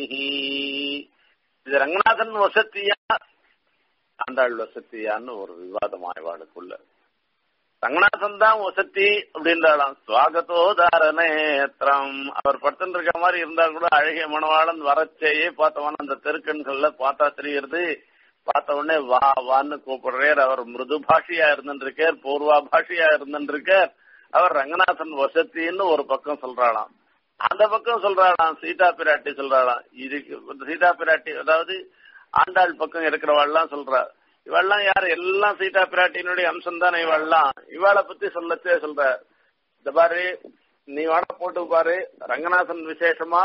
இது ரங்கநாதன் வசத்தியா ஆண்டாள் வசத்தியான்னு ஒரு விவாதம் ஆய்வாளுக்குள்ள ரங்கநாதன் தான் வசதி அப்படின்றாலாம் சுவாகத்தோதாரணேத்திரம் அவர் படுத்துட்டு இருக்க மாதிரி இருந்தா கூட அழகிய மணவாளன் வரச்சேயே பார்த்தவன அந்த தெருக்கண்கள்ல பார்த்தா தெரியுது பார்த்த உடனே வா வான்னு கூப்பிடுறார் அவர் மிருது பாஷையா இருந்துருக்கார் பூர்வா பாஷையா இருந்துருக்கார் அவர் ரங்கநாதன் வசத்தின்னு ஒரு பக்கம் சொல்றாளாம் அந்த பக்கம் சொல்றாளாம் சீதா பிராட்டி சொல்றாளாம் இதுக்கு சீதா பிராட்டி அதாவது ஆண்டாள் பக்கம் இருக்கிறவாள்லாம் சொல்றா இவெல்லாம் யாரு எல்லாம் சீதா பிராட்டியினுடைய அம்சம் தானே இவெல்லாம் இவாளை பத்தி சொல்லச்சே சொல்ற இந்த பாரு நீ வாட போட்டு பாரு ரங்கநாதன் விசேஷமா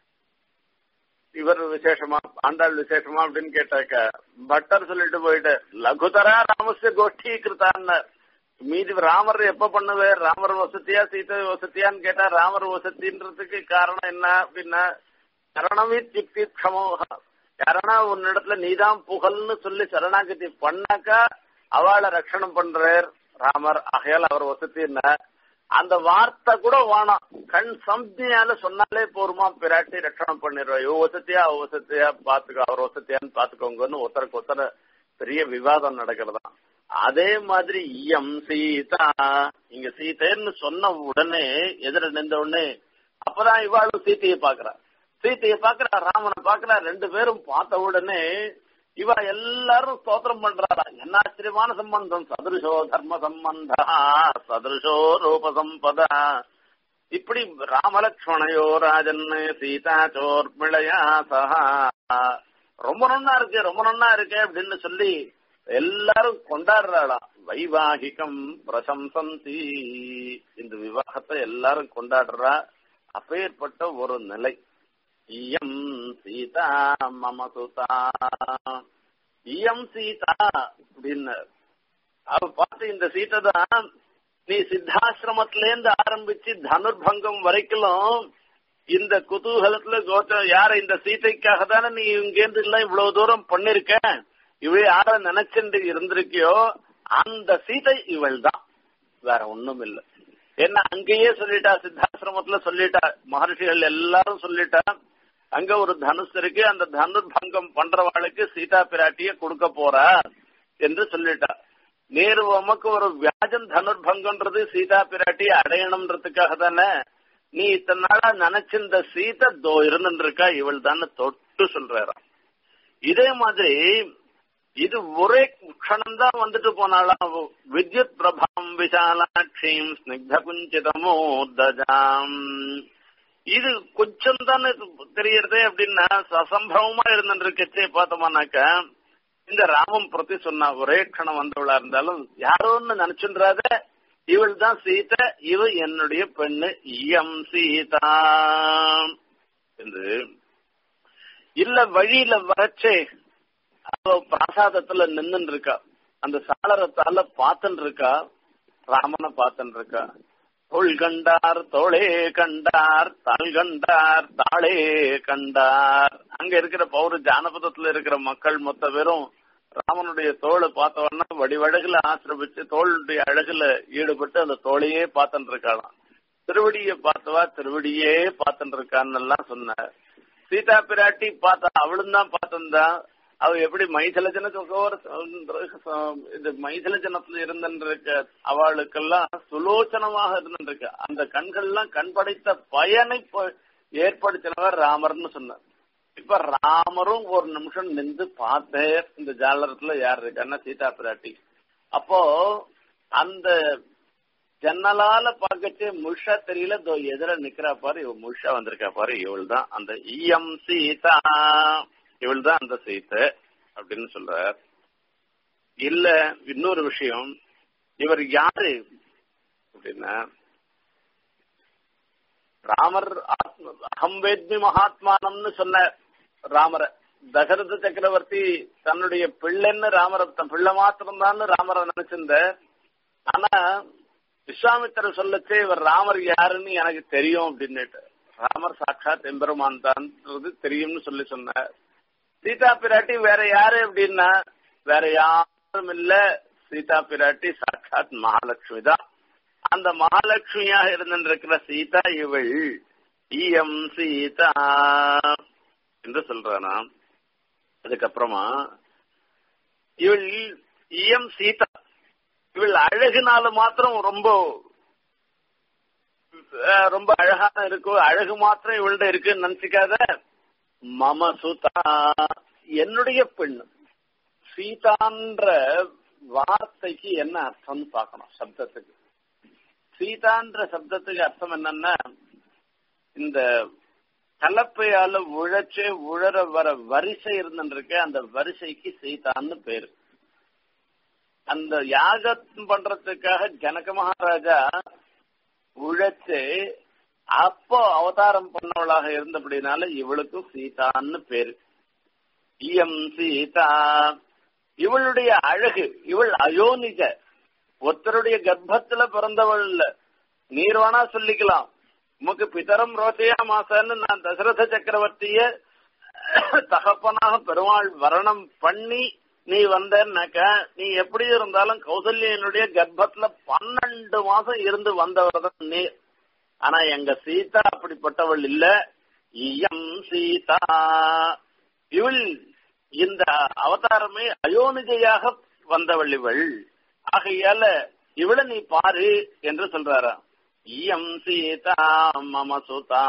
இவர் விசேஷமா ஆண்டாள் விசேஷமா அப்படின்னு கேட்டாக்க பட்டர் சொல்லிட்டு போயிட்டு லகுதரா ராமசிய கோஷ்டி கிருத்தான்னு மீதி ராமர் எப்ப பண்ணுவார் ராமர் வசதியா சீதை வசதியான்னு கேட்டா ராமர் வசதின்றதுக்கு காரணம் என்ன அப்படின்னா கரணமித் யுக்தி க்ஷமோகம் யாரனா உன்னிடத்துல நீதான் புகழ்னு சொல்லி சரணாகதி பண்ணாக்கா அவளை ரட்சணம் பண்றார் ராமர் ஆகையால் அவர் வசத்தின்னா அந்த வார்த்தை கூட வேணாம் கண் சம்தியால சொன்னாலே போருமா பிராட்டி ரட்சணம் பண்ணிடுவோம் இவ வசதியா அவ வசதியா பாத்துக்கோ அவர் வசதியான்னு பாத்துக்கோங்கன்னு ஒருத்தருக்கு ஒருத்தர் பெரிய விவாதம் நடக்கிறதா அதே மாதிரி இயம் சீதா இங்க சீதைன்னு சொன்ன உடனே எதிர நின்ற உடனே அப்பதான் இவாளும் சீத்தையை பாக்குறா சீத்தையை பாக்குறா ராமனை பாக்குறா ரெண்டு பேரும் பார்த்த உடனே இவ எல்லாரும் ஸ்தோத்திரம் பண்றாரா என்ன ஆச்சரியமான சம்பந்தம் சதுருஷோ தர்ம சம்பந்தா சதுருஷோ ரூப சம்பதா இப்படி ராமலக்ஷ்மணையோ ராஜன் சீதா சோர்மிளையா சஹா ரொம்ப நன்னா இருக்கு ரொம்ப நன்னா இருக்கு அப்படின்னு சொல்லி எல்லாரும் கொண்டாடுறாளாம் வைவாகிகம் பிரசம்சந்தி இந்த விவாகத்தை எல்லாரும் கொண்டாடுறா அப்பேற்பட்ட ஒரு நிலை இயம் சீதா மம சுதா இயம் சீதா அப்படின்னு அவ பார்த்து இந்த சீதை தான் நீ சித்தாசிரமத்துல இருந்து ஆரம்பிச்சு தனுர்பங்கம் வரைக்கும் இந்த குதூகலத்துல கோத்திரம் யார இந்த சீதைக்காக தானே நீ இங்கேருந்து எல்லாம் இவ்வளவு தூரம் பண்ணிருக்க இவள் யார நினைச்சுட்டு இருந்திருக்கியோ அந்த சீதை இவள் தான் வேற ஒண்ணும் இல்ல என்ன அங்கேயே சொல்லிட்டா சித்தாசிரமத்துல சொல்லிட்டா மகர்ஷிகள் எல்லாரும் சொல்லிட்டா அங்க ஒரு தனுஷ் இருக்கு அந்த தனுர் பங்கம் பண்றவாளுக்கு சீதா பிராட்டிய கொடுக்க போறா என்று சொல்லிட்டா நேரு உமக்கு ஒரு வியாஜம் தனுர் பங்கம்ன்றது சீதா பிராட்டி அடையணும்ன்றதுக்காக தானே நீ இத்தனை நாளா நினைச்சிருந்த சீதை தோ இருந்துருக்கா இவள் தானே தொட்டு சொல்றாராம் இதே மாதிரி இது ஒரே க்ஷணம் தான் வந்துட்டு போனாலாம் வித்யுத் பிரபாம் விஷாலாட்சியும் ஸ்னிக்த குஞ்சிதமோதஜாம் இது கொஞ்சம் தானே தெரியறதே அப்படின்னா சசம்பவமா இருந்துருக்கச்சே பார்த்தோம்னாக்க இந்த ராமம் பிரதி சொன்னா ஒரே க்ஷணம் வந்தவளா இருந்தாலும் யாரோன்னு நினைச்சுன்றாத இவள் தான் சீதா இவ என்னுடைய பெண்ணு இயம் சீதா என்று இல்ல வழியில வரச்சே அவ பிராசாதத்துல நின்னு இருக்கா அந்த சாளரத்தால பாத்துன்னு இருக்கா ராமனை பாத்துன்னு இருக்கா தோள் கண்டார் தோளே கண்டார் தாள் கண்டார் தாளே கண்டார் அங்க இருக்கிற பௌர ஜானபதத்துல இருக்கிற மக்கள் மொத்த பேரும் ராமனுடைய தோலை பார்த்தவன்னா வடிவழகுல ஆசிரமிச்சு தோளுடைய அழகுல ஈடுபட்டு அந்த தோளையே பார்த்துட்டு இருக்காளாம் திருவடியை பார்த்தவா திருவடியே பார்த்துட்டு இருக்கான்னு எல்லாம் சொன்னார் சீதா பிராட்டி பார்த்தா அவளும் தான் பார்த்திருந்தா அவ எப்படி மைசல இது மைசல ஜனத்துல இருந்திருக்க அவளுக்கெல்லாம் சுலோச்சனமாக இருந்திருக்க அந்த கண்கள்லாம் கண் படைத்த பயனை ஏற்படுத்தினவர் ராமர்னு சொன்னார் இப்ப ராமரும் ஒரு நிமிஷம் நின்று பார்த்தேன் இந்த ஜாலரத்துல யார் இருக்கான்னா சீதா பிராட்டி அப்போ அந்த ஜன்னலால பார்க்கச்சே முழுஷா தெரியல தோ எதிர நிக்கிறா பாரு இவ முழுஷா வந்திருக்கா பாரு இவள் தான் அந்த இஎம் சீதா இவள் தான் அந்த சீத்தை அப்படின்னு சொல்றார் இல்ல இன்னொரு விஷயம் இவர் யாரு அப்படின்னா ராமர் அகம் வேத்மி மகாத்மானம்னு சொன்ன ராமரை தசரத சக்கரவர்த்தி தன்னுடைய பிள்ளைன்னு ராமரை தன் பிள்ளை மாத்திரம்தான் ராமரை நினைச்சிருந்த ஆனா விஸ்வாமித்திர சொல்லச்சே இவர் ராமர் யாருன்னு எனக்கு தெரியும் அப்படின்னுட்டு ராமர் சாட்சாத் எம்பெருமான் தான்ன்றது தெரியும்னு சொல்லி சொன்னார் சீதா பிராட்டி வேற யாரு அப்படின்னா வேற யாரும் இல்ல சீதா பிராட்டி சாட்சாத் மகாலட்சுமி தான் அந்த மகாலட்சுமியாக இருந்திருக்கிற சீதா இவள் இஎம் சீதா என்று சொல்றானா அதுக்கப்புறமா இவள் இஎம் சீதா இவள் அழகுனால மாத்திரம் ரொம்ப ரொம்ப அழகான இருக்கும் அழகு மாத்திரம் இவள்கிட்ட இருக்குன்னு நினைச்சுக்காத மம சுதா என்னுடைய பெண் சீதான்ற வார்த்தைக்கு என்ன அர்த்தம்னு பார்க்கணும் சப்தத்துக்கு சீதான்ற சப்தத்துக்கு அர்த்தம் என்னன்னா இந்த கலப்பையால உழைச்சு உழற வர வரிசை இருந்துருக்கு அந்த வரிசைக்கு சீதான்னு பேரு அந்த யாகம் பண்றதுக்காக ஜனக மகாராஜா உழைச்சு அப்போ அவதாரம் பண்ணவளாக இருந்தபடினால இவளுக்கும் சீதான்னு பேரு இஎம் சீதா இவளுடைய அழகு இவள் அயோனிஜ ஒருத்தருடைய கர்ப்பத்துல பிறந்தவள் இல்ல நீர் வேணா சொல்லிக்கலாம் உமக்கு பிதரம் ரோசையா மாசன்னு நான் தசரத சக்கரவர்த்திய தகப்பனாக பெருமாள் வரணம் பண்ணி நீ வந்தேன்னாக்க நீ எப்படி இருந்தாலும் கௌசல்யனுடைய கர்ப்பத்துல பன்னெண்டு மாசம் இருந்து வந்தவர் தான் நீ ஆனா எங்க சீதா அப்படிப்பட்டவள் இல்ல இயம் சீதா இவள் இந்த அவதாரமே அயோனிஜையாக வந்தவள் இவள் ஆகையால இவளை நீ பாரு என்று சொல்றாரா இயம் சீதா மம சுதா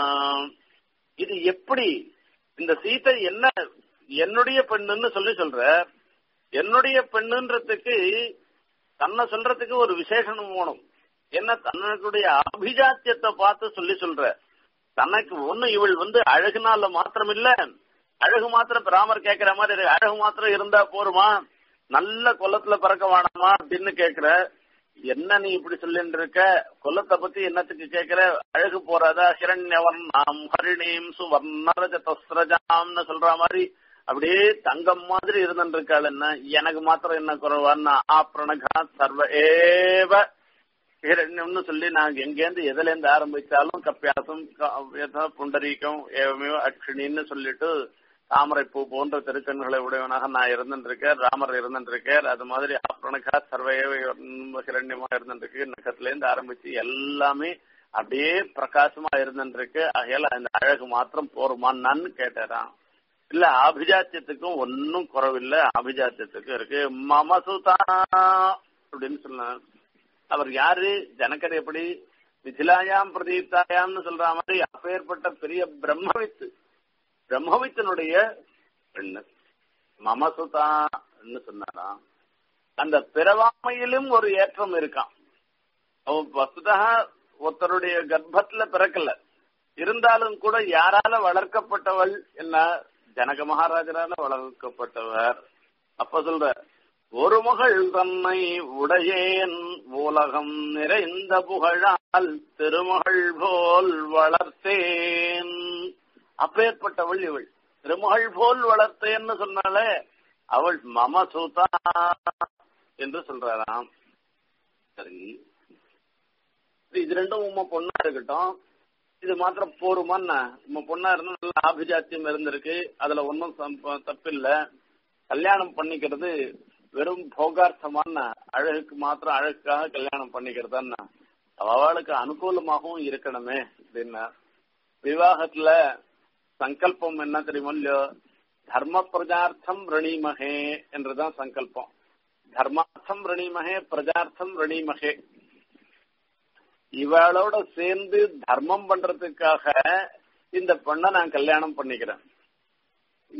இது எப்படி இந்த சீதை என்ன என்னுடைய பெண்ணுன்னு சொல்லி சொல்ற என்னுடைய பெண்ணுன்றதுக்கு தன்னை சொல்றதுக்கு ஒரு விசேஷனம் வேணும் என்ன தன்னுடைய அபிஜாத்தியத்தை பார்த்து சொல்லி சொல்ற தனக்கு ஒண்ணு இவள் வந்து அழகுனால மாத்திரம் இல்ல அழகு மாத்திரம் ராமர் கேக்குற மாதிரி அழகு மாத்திரம் இருந்தா போருமா நல்ல கொல்லத்துல பறக்க வேணாமா அப்படின்னு கேக்குற என்ன நீ இப்படி சொல்லிட்டு இருக்க கொல்லத்தை பத்தி என்னத்துக்கு கேக்குற அழகு போறாதா ஹிரண்யவர்ணாம் ஹரிணீம் சுவர்ணரஜதஸ்ரஜாம்னு சொல்ற மாதிரி அப்படியே தங்கம் மாதிரி இருந்துட்டு இருக்காள் என்ன எனக்கு மாத்திரம் என்ன குறைவான்னா ஆப்ரணகா சர்வ ஏவ ஹிரண்யம்னு சொல்லி நாங்க எங்கேருந்து எதுல இருந்து ஆரம்பிச்சாலும் கப்பியாசம் புண்டரீகம் ஏவமே அக்ஷினின்னு சொல்லிட்டு தாமரை பூ போன்ற திருக்கண்களை உடையவனாக நான் இருந்துருக்கேன் ராமர் இருந்துருக்கார் அது மாதிரி அப்ரணகா சர்வயவ ஹிரண்யமா இருந்துருக்கு நகத்துல இருந்து ஆரம்பிச்சு எல்லாமே அப்படியே பிரகாசமா இருந்துருக்கு ஆகையால அந்த அழகு மாத்திரம் போருமான்னு கேட்டாராம் இல்ல அபிஜாத்தியத்துக்கும் ஒன்னும் குறவில்லை அபிஜாத்தியத்துக்கும் இருக்கு மமசுதா அப்படின்னு சொன்னார் அவர் யாரு ஜனகர் எப்படி மிथिलायाம் பிரதீப்தாயாம்னு சொல்ற மாதிரி அப்பேற்பட்ட பெரிய பிரம்மவித்து பிரம்மவித்தனுடைய பெண்ணு மமசுதான்னு சொன்னாராம் அந்த பிறவாமையிலும் ஒரு ஏற்றம் இருக்கான் அவன் வசுதா ஒருத்தருடைய கர்ப்பத்துல பிறக்கல இருந்தாலும் கூட யாரால வளர்க்கப்பட்டவள் என்ன ஜனக மகாராஜரால வளர்க்கப்பட்டவர் அப்ப சொல்ற ஒரு மகள் தன்னை உடையேன் உலகம் நிறைந்த புகழால் திருமகள் போல் வளர்த்தேன் அப்பேற்பட்டவள் இவள் திருமகள் போல் வளர்த்தேன்னு சொன்னாலே அவள் மமசுதா என்று சொல்றாராம் சரி இது ரெண்டும் உமா பொண்ணா இருக்கட்டும் இது மாத்திரம் போருமான்னா உமா பொண்ணா இருந்தா நல்ல ஆபிஜாத்தியம் இருந்திருக்கு அதுல ஒன்னும் தப்பில்ல கல்யாணம் பண்ணிக்கிறது வெறும் போகார்த்தமான அழகுக்கு மாத்திரம் அழகுக்காக கல்யாணம் பண்ணிக்கிறதான்னா அவளுக்கு அனுகூலமாகவும் இருக்கணுமே அப்படின்னா விவாகத்துல சங்கல்பம் என்ன தெரியுமோ இல்லையோ தர்ம பிரஜார்த்தம் ரணீமகே என்றுதான் சங்கல்பம் தர்மார்த்தம் ரணீமகே பிரஜார்த்தம் ரணீமகே இவளோட சேர்ந்து தர்மம் பண்றதுக்காக இந்த பொண்ணை நான் கல்யாணம் பண்ணிக்கிறேன்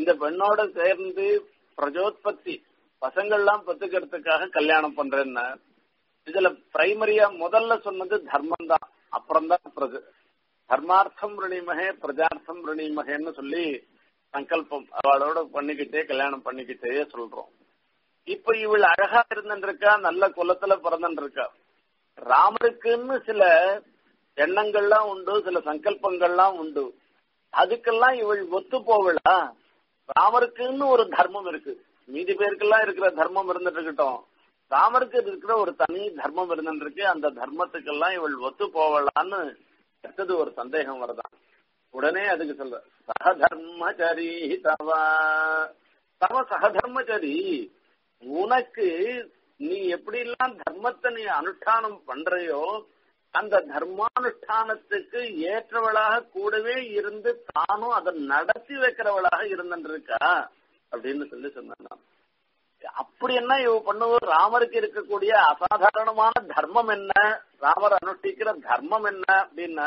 இந்த பெண்ணோட சேர்ந்து பிரஜோத்பத்தி பசங்கள்லாம் பெத்துக்கிறதுக்காக கல்யாணம் பண்றேன்னா இதுல பிரைமரியா முதல்ல சொன்னது தர்மம் தான் அப்புறம் தான் பிரஜ தர்மார்த்தம் ரிணிமகே பிரஜார்த்தம் ரிணிமகேன்னு சொல்லி சங்கல்பம் அவளோட பண்ணிக்கிட்டே கல்யாணம் பண்ணிக்கிட்டே சொல்றோம் இப்ப இவள் அழகா இருந்துருக்கா நல்ல குலத்துல பிறந்துருக்கா ராமருக்குன்னு சில எண்ணங்கள்லாம் உண்டு சில சங்கல்பங்கள்லாம் உண்டு அதுக்கெல்லாம் இவள் ஒத்து போவளா ராமருக்குன்னு ஒரு தர்மம் இருக்கு மீதி பேருக்கெல்லாம் இருக்கிற தர்மம் இருந்துட்டு இருக்கட்டும் ராமருக்கு இருக்கிற ஒரு தனி தர்மம் இருந்துருக்கு அந்த தர்மத்துக்கெல்லாம் இவள் ஒத்து போவலான்னு அடுத்தது ஒரு சந்தேகம் வருதான் உடனே அதுக்கு சொல்ற சகதர்மச்சரி தவ தவ சகதர்மச்சரி உனக்கு நீ எப்படி எல்லாம் தர்மத்தை நீ அனுஷ்டானம் பண்றையோ அந்த தர்மானுஷ்டானத்துக்கு ஏற்றவளாக கூடவே இருந்து தானும் அதை நடத்தி வைக்கிறவளாக இருந்துருக்கா அப்படின்னு சொல்லி சொன்னான் அப்படி என்ன இவ பண்ணுவோம் ராமருக்கு இருக்கக்கூடிய அசாதாரணமான தர்மம் என்ன ராமர் அனுஷ்டிக்கிற தர்மம் என்ன அப்படின்னா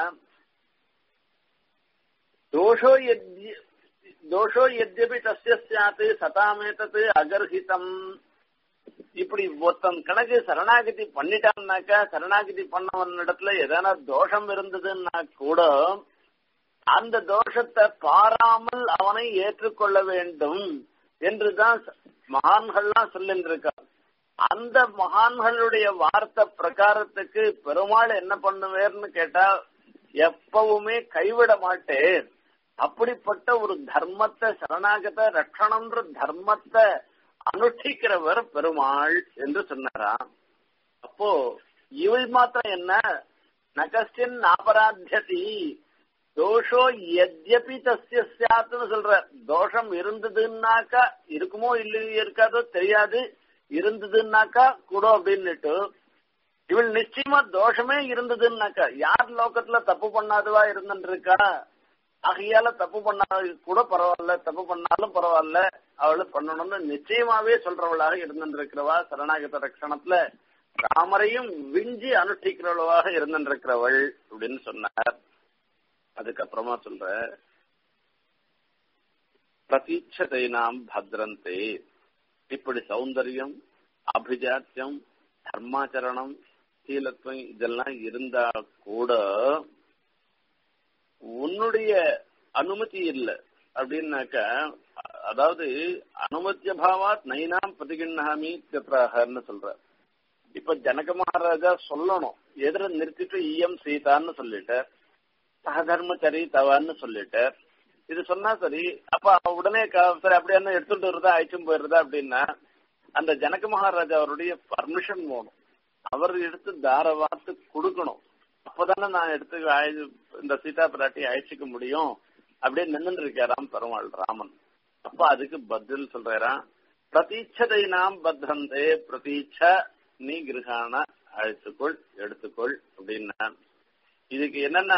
தோஷோ எத்ய தோஷோ எத்யபி தஸ்ய சாத்து சதாமேதத்து அகர்ஹிதம் இப்படி ஒருத்தன் கணக்கு சரணாகதி பண்ணிட்டான்னாக்கா சரணாகதி பண்ணவன் இடத்துல எதனா தோஷம் இருந்ததுன்னா கூட அந்த தோஷத்தை பாராமல் அவனை ஏற்றுக்கொள்ள வேண்டும் என்றுதான் மகான்கள்லாம் சொல்லிருக்கா அந்த மகான்களுடைய வார்த்தை பிரகாரத்துக்கு பெருமாள் என்ன பண்ணுவேர்னு கேட்டா எப்பவுமே கைவிட மாட்டேன் அப்படிப்பட்ட ஒரு தர்மத்தை சரணாகத ரட்சணம்ன்ற தர்மத்தை அனுஷ்டிக்கிறவர் பெருமாள் என்று சொன்னாராம் அப்போ இவள் மாத்திரம் என்ன நகஸ்டின் அபராத்தியதி தோஷோ எத்யபி தஸ்ய சாத்துன்னு சொல்ற தோஷம் இருந்ததுன்னாக்கா இருக்குமோ இல்லையோ இருக்காதோ தெரியாது இருந்ததுன்னாக்கா கூட அப்படின்னுட்டு இவள் நிச்சயமா தோஷமே இருந்ததுன்னாக்கா யார் லோகத்துல தப்பு பண்ணாதவா இருந்துருக்கா ஆகையால தப்பு பண்ணா கூட பரவாயில்ல தப்பு பண்ணாலும் பரவாயில்ல அவளை பண்ணணும்னு நிச்சயமாவே சொல்றவளாக இருந்திருக்கிறவா சரணாகத ரட்சணத்துல ராமரையும் விஞ்சி அனுஷ்டிக்கிறவளாக இருந்திருக்கிறவள் அப்படின்னு சொன்னார் அதுக்கப்புறமா சொல்ற பிரதீட்சதை நாம் பத்ரந்தே இப்படி சௌந்தரியம் அபிஜாத்தியம் தர்மாச்சரணம் சீலத்துவம் இதெல்லாம் இருந்தா கூட உன்னுடைய அனுமதி இல்லை அப்படின்னாக்க அதாவது அனுமத்திய பாவாத் நைனாம் பிரதிகிண்ணாமி தித்ராகன்னு சொல்ற இப்ப ஜனக மகாராஜா சொல்லணும் எதிர நிறுத்திட்டு ஈயம் சீதான்னு சொல்லிட்டார் சகதர்மச்சரி தவான்னு சொல்லிட்டார் இது சொன்னா சரி அப்ப உடனே சரி அப்படியே எடுத்துட்டு வருதா அழைச்சும் போயிருதா அப்படின்னா அந்த ஜனக மகாராஜா அவருடைய பர்மிஷன் போகணும் அவர் எடுத்து தாரவாத்து கொடுக்கணும் அப்பதானே நான் எடுத்து இந்த சீதா பிராட்டி அழைச்சிக்க முடியும் அப்படியே நின்று இருக்காராம் பெருமாள் ராமன் அப்ப அதுக்கு பதில் சொல்றாராம் பிரதீட்சதை நாம் பத்ரந்தே பிரதீட்ச நீ கிரகான அழைத்துக்கொள் எடுத்துக்கொள் அப்படின்னா இதுக்கு என்னன்னா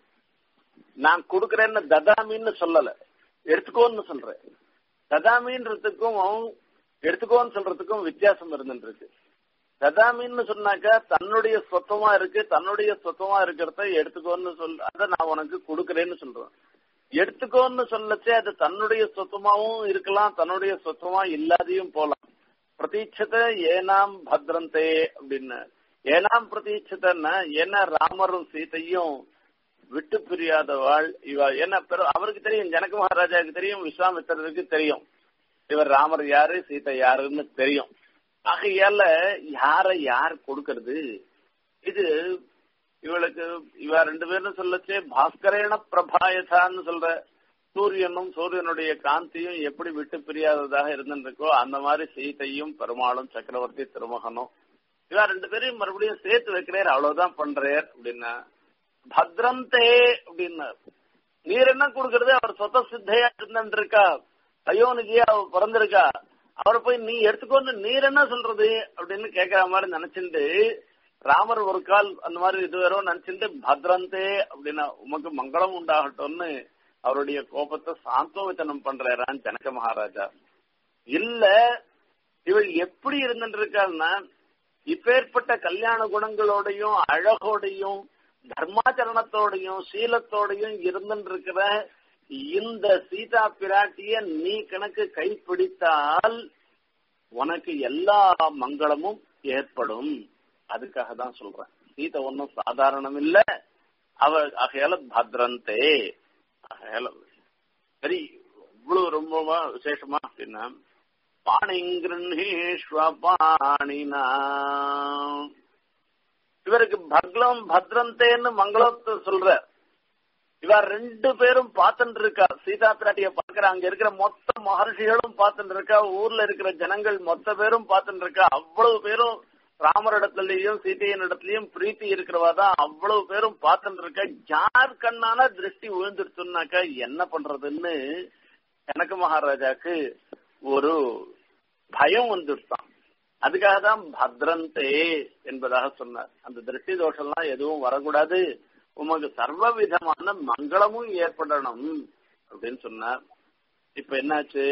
நான் கொடுக்கறேன்னு ததாமின்னு சொல்லல எடுத்துக்கோன்னு சொல்றேன் ததாமின்றதுக்கும் எடுத்துக்கோன்னு சொல்றதுக்கும் வித்தியாசம் இருந்துட்டு இருக்கு ததாமின்னு சொன்னாக்கா தன்னுடைய சொத்தமா இருக்கு தன்னுடைய சொத்தமா இருக்கிறத எடுத்துக்கோன்னு சொல் அதை நான் உனக்கு கொடுக்கறேன்னு சொல்றேன் எடுத்துக்கோன்னு சொல்லச்சே அது தன்னுடைய சொத்தமாவும் இருக்கலாம் தன்னுடைய சொத்தமா இல்லாதையும் போலாம் பிரதீட்சத்தை ஏனாம் பத்ரந்தே அப்படின்னு ஏனாம் பிரதீட்சத்தைன்னா ஏன்னா ராமரும் சீதையும் விட்டு பிரியாதவாள் இவ ஏன்னா அவருக்கு தெரியும் ஜனக மகாராஜாவுக்கு தெரியும் விஸ்வாமித்திரருக்கு தெரியும் இவர் ராமர் யாரு சீதை யாருன்னு தெரியும் ஆகையால யார யார் கொடுக்கறது இது இவளுக்கு இவ ரெண்டு பேரும் சொல்லச்சே பாஸ்கரேன பிரபாயசான்னு சொல்ற சூரியனும் சூரியனுடைய காந்தியும் எப்படி விட்டு பிரியாததாக இருந்திருக்கோ அந்த மாதிரி சீதையும் பெருமாளும் சக்கரவர்த்தி திருமகனும் இவ ரெண்டு பேரையும் மறுபடியும் சேர்த்து வைக்கிறார் அவ்வளவுதான் பண்றார் அப்படின்னா பத்ரந்தே அப்படின்னார் நீர் என்ன கொடுக்கறது அவர் சொத்த சித்தையா இருந்திருக்கா அயோனுக்கு அவ பிறந்திருக்கா அவரை போய் நீ எடுத்துக்கொண்டு நீர் என்ன சொல்றது அப்படின்னு கேக்குற மாதிரி நினைச்சுட்டு ராமர் ஒரு கால் அந்த மாதிரி இது வேறோ நினைச்சுட்டு பத்ரந்தே அப்படின்னா உமக்கு மங்களம் உண்டாகட்டும்னு அவருடைய கோபத்தை சாந்தோவச்சனம் பண்றாரான் ஜனக மகாராஜா இல்ல இவள் எப்படி இருந்துருக்காள்னா இப்பேற்பட்ட கல்யாண குணங்களோடையும் அழகோடையும் தர்மாச்சரணத்தோடையும் சீலத்தோடையும் இருந்துட்டு இருக்கிற இந்த சீதா பிராட்டிய நீ கணக்கு கைப்பிடித்தால் உனக்கு எல்லா மங்களமும் ஏற்படும் அதுக்காக தான் சொல்றேன் சீதை ஒன்னும் சாதாரணம் இல்ல அவ ஆகையால பத்ரந்தே ஆகையால சரி இவ்வளவு ரொம்ப விசேஷமா அப்படின்னா பாணிங்கிருஷ்வ பாணினா இவருக்கு பக்லம் பத்ரந்தேன்னு மங்களத்தை சொல்ற இவ ரெண்டு பேரும் பார்த்துட்டு இருக்கா சீதா பிராட்டிய பாக்குற அங்க இருக்கிற மொத்த மகர்ஷிகளும் பார்த்துட்டு இருக்கா ஊர்ல இருக்கிற ஜனங்கள் மொத்த பேரும் பார்த்துட்டு இருக்கா அவ்வளவு பேரும் ராமரிடத்துலயும் சீதையின் இடத்துலயும் பிரீத்தி இருக்கிறவா தான் அவ்வளவு பேரும் பார்த்துட்டு இருக்கா யார் கண்ணான திருஷ்டி விழுந்துருச்சுனாக்கா என்ன பண்றதுன்னு எனக்கு மகாராஜாக்கு ஒரு பயம் வந்துருத்தான் அதுக்காக தான் பத்ரந்தே என்பதாக சொன்னார் அந்த திருஷ்டி தோஷம்லாம் எதுவும் வரக்கூடாது உமக்கு சர்வ விதமான மங்களமும் ஏற்படணும் அப்படின்னு சொன்னார் இப்ப என்னாச்சு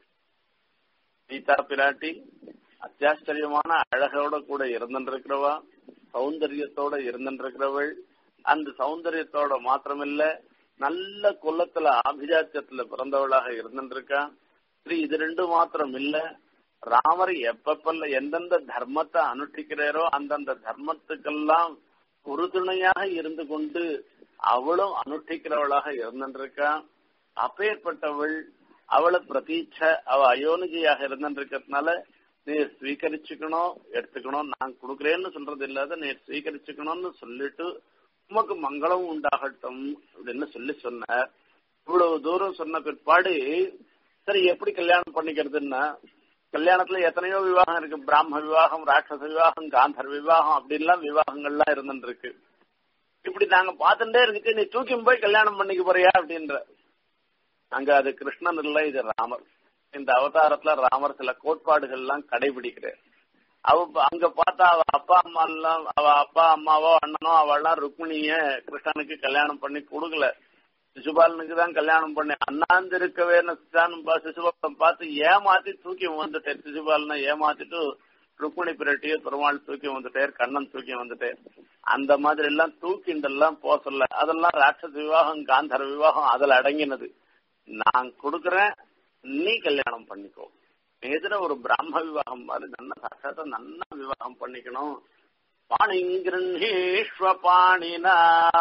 சீதா பிராட்டி அத்தியாச்சரியமான அழகோட கூட இருந்திருக்கிறவா சௌந்தரியத்தோட இருந்திருக்கிறவள் அந்த சௌந்தரியத்தோட மாத்திரமில்ல நல்ல குலத்துல ஆபிஜாத்தியத்துல பிறந்தவளாக இருந்திருக்கா சரி இது ரெண்டு மாத்திரம் இல்ல ராமர் எப்பப்பல்ல எந்தெந்த தர்மத்தை அனுஷ்டிக்கிறாரோ அந்தந்த தர்மத்துக்கெல்லாம் உறுதுணையாக இருந்து கொண்டு அவளும் அனுஷ்டிக்கிறவளாக இருந்திருக்கா அப்பேற்பட்டவள் அவளை பிரதீட்ச அவ அயோனிஜியாக இருந்திருக்கிறதுனால நீ ஸ்வீகரிச்சுக்கணும் எடுத்துக்கணும் நான் கொடுக்குறேன்னு சொல்றது இல்லாத நீ ஸ்வீகரிச்சுக்கணும்னு சொல்லிட்டு உமக்கு மங்களம் உண்டாகட்டும் அப்படின்னு சொல்லி சொன்னார் இவ்வளவு தூரம் சொன்ன பிற்பாடு சரி எப்படி கல்யாணம் பண்ணிக்கிறதுன்னா கல்யாணத்துல எத்தனையோ விவாகம் இருக்கு பிராம விவாகம் ராட்சச விவாகம் காந்தர் விவாகம் அப்படின்லாம் விவாகங்கள்லாம் இருந்துட்டு இருக்கு இப்படி நாங்க பார்த்துட்டே இருந்துச்சு நீ தூக்கி போய் கல்யாணம் பண்ணிக்க போறியா அப்படின்ற அங்க அது கிருஷ்ணன் இல்ல இது ராமர் இந்த அவதாரத்துல ராமர் சில கோட்பாடுகள் எல்லாம் கடைபிடிக்கிறார் அவ அங்க பார்த்தா அவ அப்பா அம்மா எல்லாம் அவ அப்பா அம்மாவோ அண்ணனோ அவெல்லாம் ருக்மிணிய கிருஷ்ணனுக்கு கல்யாணம் பண்ணி கொடுக்கல சிசுபாலனுக்கு தான் கல்யாணம் பண்ணி அண்ணாந்து இருக்கவே சிசுபாலன் பார்த்து ஏமாத்தி தூக்கி வந்துட்டேன் சிசுபாலனை ஏமாத்திட்டு ருக்மிணி பிரட்டிய பெருமாள் தூக்கி வந்துட்டார் கண்ணன் தூக்கி வந்துட்டார் அந்த மாதிரி எல்லாம் தூக்கிண்டெல்லாம் போக சொல்ல அதெல்லாம் ராட்சச விவாகம் காந்தர விவாகம் அதுல அடங்கினது நான் கொடுக்கறேன் நீ கல்யாணம் பண்ணிக்கோ எதிர ஒரு பிராம விவாகம் மாதிரி நல்ல சாட்சாத்த நல்ல விவாகம் பண்ணிக்கணும் பாணிங்கிருஷ்வ பாணினா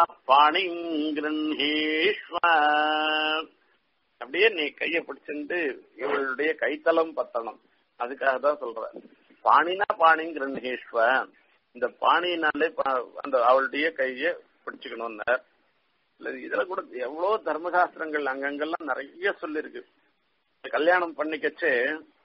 பாணிங்கிருஷ்வ அப்படியே நீ கைய பிடிச்சிட்டு இவளுடைய கைத்தலம் பத்தணும் அதுக்காக தான் சொல்ற பாணினா பாணிங்கிருஷ்வ இந்த பாணினாலே அந்த அவளுடைய கைய பிடிச்சுக்கணும்னார் இதுல கூட எவ்வளவு தர்மசாஸ்திரங்கள் அங்கங்கெல்லாம் நிறைய சொல்லிருக்கு கல்யாணம் பண்ணிக்கச்சு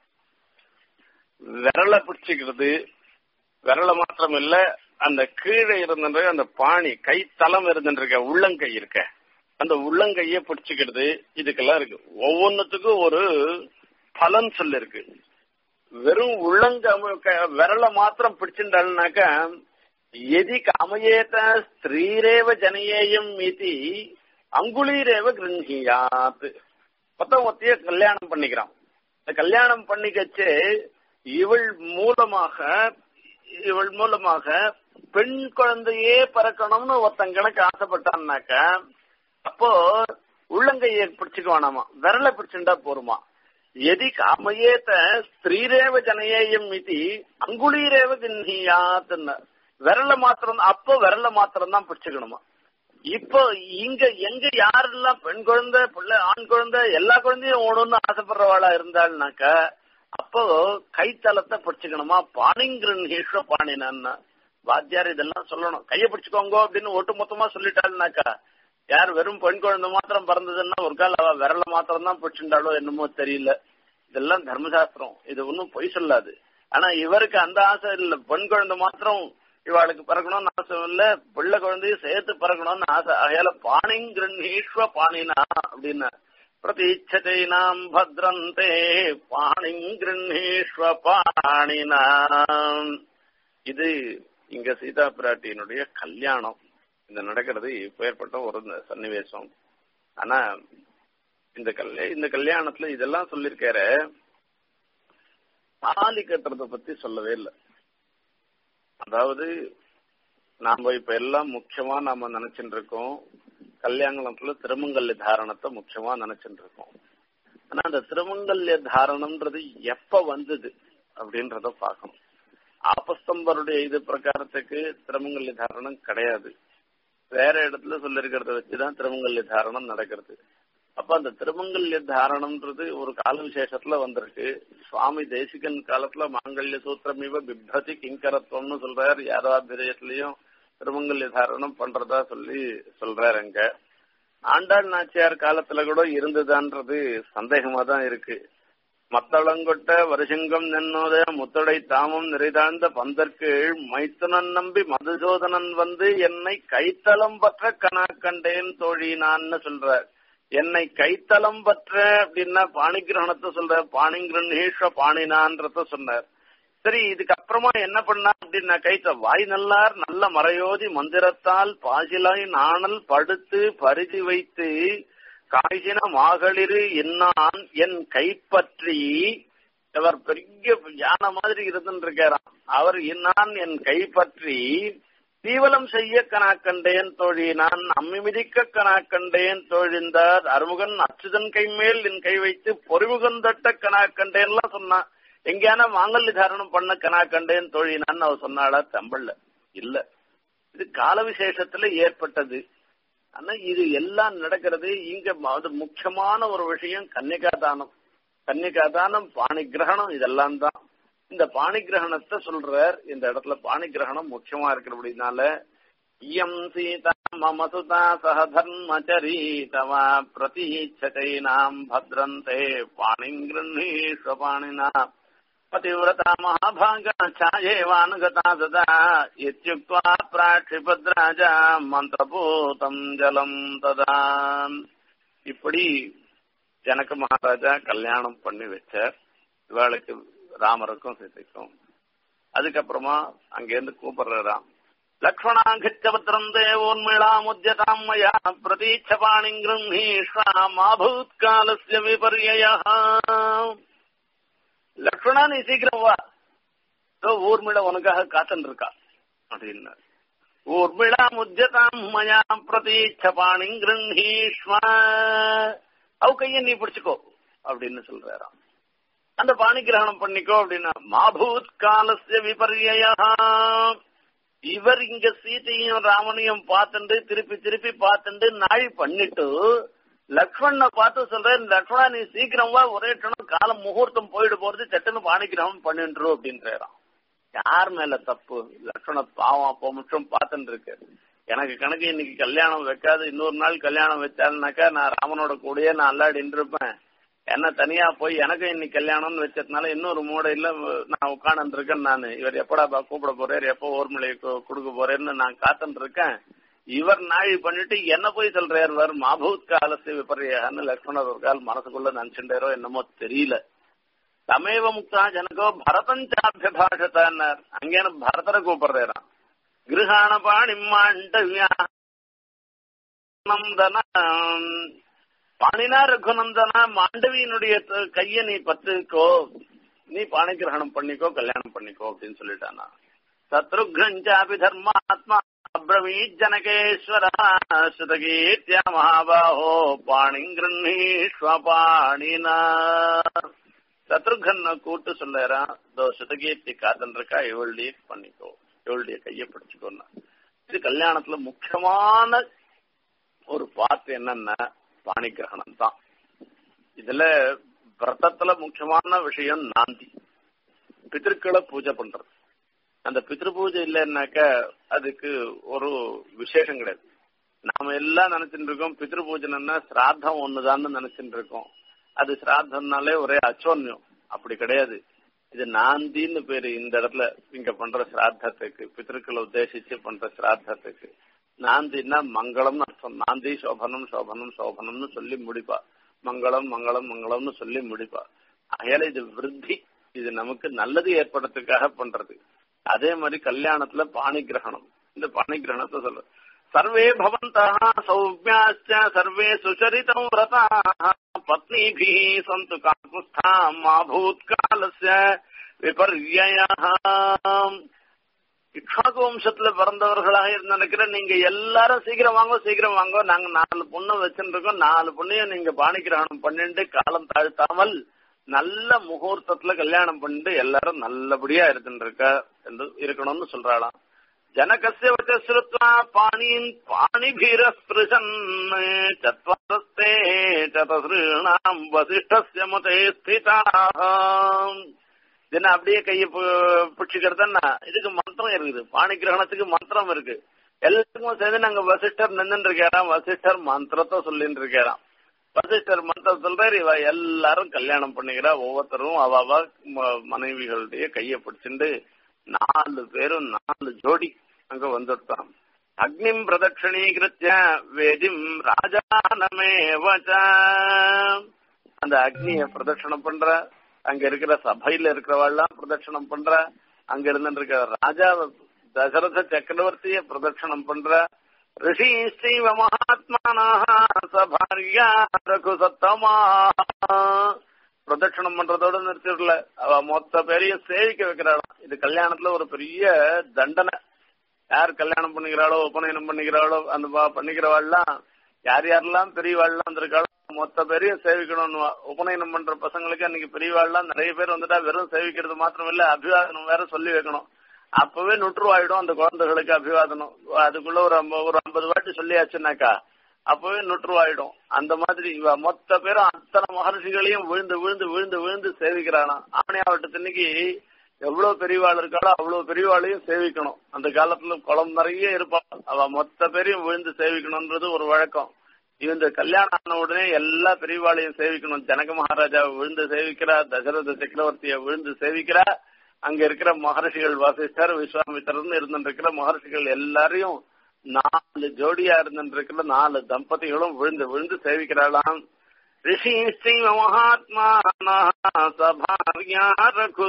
விரலை பிடிச்சிக்கிறது விரல மாத்திரம் இல்ல அந்த கீழே இருந்த அந்த பாணி கைத்தலம் இருந்துருக்க உள்ளங்கை இருக்க அந்த உள்ளங்கைய பிடிச்சுக்கிறது இதுக்கெல்லாம் இருக்கு ஒவ்வொன்னுத்துக்கும் ஒரு பலன் சொல்லிருக்கு வெறும் உள்ளங்க விரல மாத்திரம் பிடிச்சிருந்தாள்னாக்க எதி காமயேத ஸ்திரீரேவ ஜனேயம் இது அங்குளீரேவ கிருஹியாத் மொத்தம் மொத்தைய கல்யாணம் பண்ணிக்கிறான் இந்த கல்யாணம் பண்ணிக்கச்சு இவள் மூலமாக இவள் மூலமாக பெண் குழந்தையே பிறக்கணும்னு ஒருத்தன் கணக்கு ஆசைப்பட்டான்னாக்க அப்போ உள்ளங்கையை பிடிச்சுக்க வேணாமா விரலை பிடிச்சுட்டா போருமா எதி காமையேத்த ஸ்திரீரேவ ஜனேயம் இது அங்குளீரேவ கிண்ணியாத்துன்னு விரல மாத்திரம் அப்போ விரல மாத்திரம் தான் பிடிச்சுக்கணுமா இப்போ இங்க எங்க யாரெல்லாம் பெண் குழந்தை பிள்ளை ஆண் குழந்தை எல்லா குழந்தையும் ஓணும்னு ஆசைப்படுறவாளா இருந்தாள்னாக்கா அப்போ கைத்தலத்தை பிடிச்சுக்கணுமா பாணிங்கிரன் ஹீஸ்வ பாணினான்னா வாத்தியார் இதெல்லாம் சொல்லணும் கைய பிடிச்சுக்கோங்க அப்படின்னு ஒட்டு மொத்தமா சொல்லிட்டாள்னாக்கா யார் வெறும் பெண் குழந்தை மாத்திரம் பிறந்ததுன்னா ஒரு கால அவ விரல மாத்திரம் தான் பிடிச்சிருந்தாலோ என்னமோ தெரியல இதெல்லாம் தர்மசாஸ்திரம் இது ஒன்றும் பொய் சொல்லாது ஆனா இவருக்கு அந்த ஆசை இல்ல பெண் குழந்தை மாத்திரம் இவாளுக்கு பிறக்கணும்னு ஆசை இல்ல பிள்ளை குழந்தையும் சேர்த்து பிறக்கணும்னு ஆசை அகையால பாணிங்கிரீஸ்வ பாணினா அப்படின்னா பிரதீட்சதைனாம் பத்ரந்தே பாணிங்கிரீஸ்வ பாணினா இது இங்க சீதா பிராட்டியினுடைய கல்யாணம் இந்த நடக்கிறது இப்ப ஏற்பட்ட ஒரு சன்னிவேசம் ஆனா இந்த கல்ய இந்த கல்யாணத்துல இதெல்லாம் சொல்லிருக்காரு தாலி கட்டுறத பத்தி சொல்லவே இல்லை அதாவது நாம இப்ப எல்லாம் முக்கியமா நாம நினைச்சுட்டு இருக்கோம் கல்யாணத்துல திருமங்கல்ய தாரணத்தை முக்கியமா நினைச்சுட்டு இருக்கோம் ஆனா அந்த திருமங்கல்ய தாரணம்ன்றது எப்ப வந்தது அப்படின்றத பார்க்கணும் ஆபஸ்தம்பருடைய இது பிரகாரத்துக்கு திருமங்கல்ய தாரணம் கிடையாது வேற இடத்துல சொல்லிருக்கிறத வச்சுதான் திருமங்கல்ய தாரணம் நடக்கிறது அப்ப அந்த திருமங்கல்ய தாரணம்ன்றது ஒரு கால விசேஷத்துல வந்திருக்கு சுவாமி தேசிகன் காலத்துல மாங்கல்ய சூத்திரம் இவ பிப்ரதி கிங்கரத்துவம்னு சொல்றாரு யாராபிரயத்திலையும் திருமங்கல்ய தாரணம் பண்றதா சொல்லி சொல்றாரு அங்க ஆண்டாள் நாச்சியார் காலத்துல கூட இருந்ததான்றது சந்தேகமா தான் இருக்கு மத்தளங்கொட்ட வருஷங்கம் நென்னோத முத்தடை தாமம் நிறைதாழ்ந்த பந்தற்கீழ் மைத்துனன் நம்பி மதுசோதனன் வந்து என்னை கைத்தளம் பற்ற கனா கண்டேன் தோழி நான்னு சொல்றார் என்னை கைத்தளம் பற்ற அப்படின்னா பாணிகிரகணத்தை சொல்ற பாணிகிரகேஸ்வ பாணினான்றத சொன்னார் சரி இதுக்கு அப்புறமா என்ன பண்ணா அப்படின்னா கைத்த வாய் நல்லார் நல்ல மறையோதி மந்திரத்தால் பாசிலாய் நாணல் படுத்து பருதி வைத்து காய்ச்சின மாகளிரு என்னான் என் கைப்பற்றி அவர் பெரிய யானை மாதிரி இருந்துட்டு இருக்காராம் அவர் என்னான் என் கைப்பற்றி தீவலம் செய்ய கனாக்கண்டேன் தோழி நான் அம்மி மிதிக்க கனாக்கண்டேன் தோழிந்தார் அருமுகன் அச்சுதன் கை மேல் என் கை வைத்து பொறிமுகன் தட்ட கனாக்கண்டேன்லாம் சொன்னான் எங்கேயான மாங்கல்ய தாரணம் பண்ண கனாக்கண்டேன் தோழி நான் அவர் சொன்னாளா தம்பல்ல இல்ல இது கால விசேஷத்துல ஏற்பட்டது ஆனா இது எல்லாம் நடக்கிறது இங்க அது முக்கியமான ஒரு விஷயம் கன்னிகாதானம் கன்னிகாதானம் பாணி கிரகணம் இதெல்லாம் தான் இந்த பாணி கிரகணத்தை சொல்றார் இந்த இடத்துல பாணி கிரகணம் முக்கியமா இருக்கிறபடினால இயம் சீதா மம சுதா சக தர்மச்சரி தவா பிரதீட்சகைனாம் பத்ரந்தே பாணி கிருண்ணீஸ்வ பாணினா पतिव्रता महाभागा छायेवानुगता सदा इत्युक्त्वा प्राक्षिपद्राजा மந்திரபூதம் ஜலம் ததா இப்படி ஜனக மகாராஜா கல்யாணம் பண்ணி வச்சார் இவாளுக்கு ராமருக்கும் சீதைக்கும் அதுக்கப்புறமா அங்கேருந்து கூப்பிடுறாராம் லக்ஷ்மணாங்கிச்சபத்திரம் தேவோன்மிளாமுத்யதாம் மயா பிரதீட்ச பாணிங்கிருஷ்ணா மாபூத்காலஸ்ய விபர்யா லக்ஷ்மணா நீ சீக்கிரம் வா ஊர்மிள உனக்காக காத்துன்னு இருக்கா அப்படின்னு ஊர்மிளா முத்தியதாம் மயா பிரதீட்ச பாணி கிருஹீஷ்மா அவ கைய நீ பிடிச்சுக்கோ அப்படின்னு சொல்றாராம் அந்த பாணி கிரகணம் பண்ணிக்கோ அப்படின்னா மாபூத் காலசிய விபர்யா இவர் இங்க சீத்தையும் ராமனையும் பார்த்துட்டு திருப்பி திருப்பி பார்த்துட்டு நாழி பண்ணிட்டு லக்ஷ்மணனை பார்த்து சொல்றேன் லக்ஷ்மணா நீ சீக்கிரம் வா ஒரே க்ஷணம் காலம் முகூர்த்தம் போயிட்டு போறது சட்டுன்னு பாணிக்கிரகம் பண்ணிட்டு அப்படின்றாராம் யார் மேல தப்பு லக்ஷ்மண பாவம் அப்போ முற்றம் பார்த்துட்டு இருக்கு எனக்கு கணக்கு இன்னைக்கு கல்யாணம் வைக்காது இன்னொரு நாள் கல்யாணம் வச்சாலுனாக்கா நான் ராமனோட கூடயே நான் அல்லாடின்னு இருப்பேன் என்ன தனியா போய் எனக்கு இன்னைக்கு கல்யாணம்னு வச்சதுனால இன்னொரு மூடையில நான் உட்காந்து இருக்கேன் நான் இவர் எப்படா கூப்பிட போறாரு எப்போ ஓர்மலை கொடுக்க போறேன்னு நான் காத்துட்டு இருக்கேன் இவர் நாழி பண்ணிட்டு என்ன போய் சொல்றாரு வர் மாபூத் காலத்து விபரியான்னு லக்ஷ்மணர் ஒரு கால் மனசுக்குள்ள நினைச்சுட்டாரோ என்னமோ தெரியல சமேவ முக்தா ஜனகோ பரதஞ்சாபியபாஷத்தார் அங்கேன பரதரை கூப்பிடுறாராம் கிருஹாண பாணி மாண்டவியா பாணினா ரகுநந்தனா மாண்டவியினுடைய கைய நீ பத்துக்கோ நீ பாணி கிரகணம் பண்ணிக்கோ கல்யாணம் பண்ணிக்கோ அப்படின்னு சொல்லிட்டானா சத்ருக்னஞ்சாபி தர்மாத்மா அப்ரவீத் ஜனகேஸ்வர சுதகீத்யா மகாபாஹோ பாணி கிருஷ்ணீஸ்வ பாணினா சத்ருகன்ன கூட்டு சொல்லுறான் இதோ சுதகீர்த்தி காதல் இருக்கா இவளுடைய பண்ணிக்கோ இவளுடைய கைய பிடிச்சுக்கோன்னா இது கல்யாணத்துல முக்கியமான ஒரு பாட்டு என்னன்னா பாணி கிரகணம் தான் இதுல விரதத்துல முக்கியமான விஷயம் நாந்தி பித்திருக்களை பூஜை பண்றது அந்த பித்ரு பூஜை இல்லைன்னாக்க அதுக்கு ஒரு விசேஷம் கிடையாது நாம எல்லாம் நினைச்சிட்டு இருக்கோம் பித்ரு பூஜைன்னா சிராத்தம் ஒண்ணுதான்னு நினைச்சிட்டு இருக்கோம் அது சிராத்தம்னாலே ஒரே அச்சோன்யம் அப்படி கிடையாது இது நாந்தின்னு பேரு இந்த இடத்துல இங்க பண்ற சிராத்தத்துக்கு பித்திருக்களை உத்தேசிச்சு பண்ற சிராத்தத்துக்கு நாந்தின்னா மங்களம்னு அர்த்தம் நாந்தி சோபனம் சோபனம் சோபனம்னு சொல்லி முடிப்பா மங்களம் மங்களம் மங்களம்னு சொல்லி முடிப்பா அகையால இது விருத்தி இது நமக்கு நல்லது ஏற்படுறதுக்காக பண்றது அதே மாதிரி கல்யாணத்துல பாணி கிரகணம் இந்த பாணி கிரகணத்தை சொல்ற சர்வே பவந்தா சௌமியாச்ச சர்வே சுச்சரிதம் விரதா பத்னிபி சந்து காக்குஸ்தா மா பூத்காலஸ்ய விபர்யய இக்ஷாக்கு வம்சத்துல பிறந்தவர்களாக இருந்த நினைக்கிற நீங்க எல்லாரும் சீக்கிரம் வாங்க சீக்கிரம் வாங்க நாங்க நாலு பொண்ணு வச்சுருக்கோம் நாலு பொண்ணையும் நீங்க பாணிகிரகணம் பண்ணிட்டு காலம் தாழ்த்தாமல் நல்ல முகூர்த்தத்துல கல்யாணம் பண்ணிட்டு எல்லாரும் நல்லபடியா இருந்துருக்க என்று இருக்கணும்னு சொல்றாளாம் ஜனகசிய வச்ச ஸ்ருத்வா பாணியின் பாணிபீர ஸ்பிருஷன் சத்வரஸ்தே சதசிருணாம் வசிஷ்டஸ்ய மதே ஸ்திதாம் தினம் அப்படியே கையை பிடிச்சிக்கிறதுன்னா இதுக்கு மந்திரம் இருக்குது பாணி கிரகணத்துக்கு மந்திரம் இருக்கு எல்லாத்துக்கும் சேர்ந்து நாங்க வசிஷ்டர் நின்று இருக்காராம் வசிஷ்டர் மந்திரத்தை சொல்லிட்டு இருக்காராம் வசிஷ்டர் மந்திரம் சொல்றாரு இவ எல்லாரும் கல்யாணம் பண்ணிக்கிறா ஒவ்வொருத்தரும் அவ மனைவிகளுடைய கையை பிடிச்சிட்டு நாலு பேரும் நாலு ஜோடி அங்க வந்துட்டான் அக்னிம் பிரதட்சணீகிருத்திய வேதிம் ராஜானமே அந்த அக்னிய பிரதட்சணம் பண்ற அங்க இருக்கிற சபையில இருக்கிறவாள்லாம் பிரதட்சணம் பண்ற அங்க இருந்து இருக்கிற ராஜா தசரத சக்கரவர்த்திய பிரதட்சணம் பண்ற ரிஷி ஸ்ரீவ மகாத்மானா சபாரியா ரகு சத்தமா பிரதட்சணம் பண்றதோட நிறுத்திடல அவ மொத்த பேரையும் சேவிக்க வைக்கிறாளாம் இது கல்யாணத்துல ஒரு பெரிய தண்டனை யார் கல்யாணம் பண்ணிக்கிறாளோ உபநயனம் பண்ணிக்கிறாளோ அந்த பண்ணிக்கிறவாள்லாம் யார் யாரெல்லாம் பெரியவாள்லாம் இருக்காளோ மொத்த பேரையும் சேவிக்கணும்னு உபநயனம் பண்ற பசங்களுக்கு அன்னைக்கு பெரியவாள்லாம் நிறைய பேர் வந்துட்டா வெறும் சேவிக்கிறது மாத்திரம் இல்ல அபிவாதனம் வேற சொல்லி வைக்கணும் அப்பவே நுற்றுவாயிடும் அந்த குழந்தைகளுக்கு அபிவாதனம் அதுக்குள்ள ஒரு ஒரு ஐம்பது வாட்டி சொல்லியாச்சுனாக்கா அப்பவே நுற்றுவாயிடும் அந்த மாதிரி இவ மொத்த பேரும் அத்தனை மகர்ஷிகளையும் விழுந்து விழுந்து விழுந்து விழுந்து சேவிக்கிறானாம் ஆணையாவட்டத்தின்னைக்கு எவ்வளவு பெரியவாள் இருக்காளோ அவ்வளவு பெரியவாளையும் சேவிக்கணும் அந்த காலத்துல குளம் நிறைய இருப்பாள் அவ மொத்த பேரையும் விழுந்து சேவிக்கணும்ன்றது ஒரு வழக்கம் இந்த கல்யாணம் ஆன உடனே எல்லா பெரியவாளையும் சேவிக்கணும் ஜனக மகாராஜா விழுந்து சேவிக்கிறா தசரத சக்கரவர்த்திய விழுந்து சேவிக்கிறா அங்க இருக்கிற மகர்ஷிகள் வாசிஷ்டர் விஸ்வாமித்திரர்னு இருந்துருக்கிற மகர்ஷிகள் எல்லாரையும் நாலு ஜோடியா இருந்துருக்கிற நாலு தம்பதிகளும் விழுந்து விழுந்து சேவிக்கிறாளாம் ரிஷி ஸ்ரீ மகாத்மா சபாரியா ரகு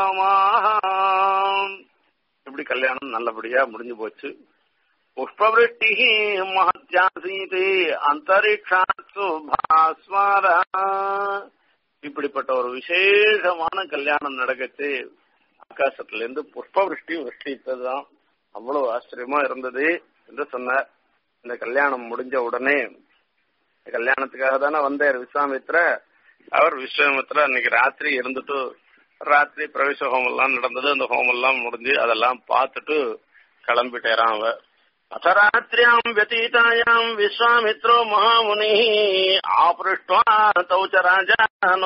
இப்படி கல்யாணம் நல்லபடியா முடிஞ்சு போச்சு புஷ்பவருஷ்டி மகத்யாசீது அந்தரிக்ஷாசு பாஸ்வர இப்படிப்பட்ட ஒரு விசேஷமான கல்யாணம் நடக்குச்சு ஆகாசத்துல இருந்து புஷ்பவருஷ்டி விருஷ்டித்ததுதான் அவ்வளவு ஆச்சரியமா இருந்தது என்று சொன்னார் இந்த கல்யாணம் முடிஞ்ச உடனே கல்யாணத்துக்காக தானே வந்தார் விஸ்வாமித்ர அவர் விஸ்வாமித்ர அன்னைக்கு ராத்திரி இருந்துட்டு ராத்திரி பிரவேச ஹோமம் எல்லாம் நடந்தது அந்த ஹோமம் எல்லாம் முடிஞ்சு அதெல்லாம் பார்த்துட்டு கிளம்பிட்டேரான் அவர் अथरात्र्याम् व्यतीतायाम् विश्वामित्रो महामुनिः आपृष्ट्वा तौ च राजानो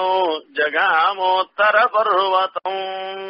ஜகாமோத்தரபர்வதம்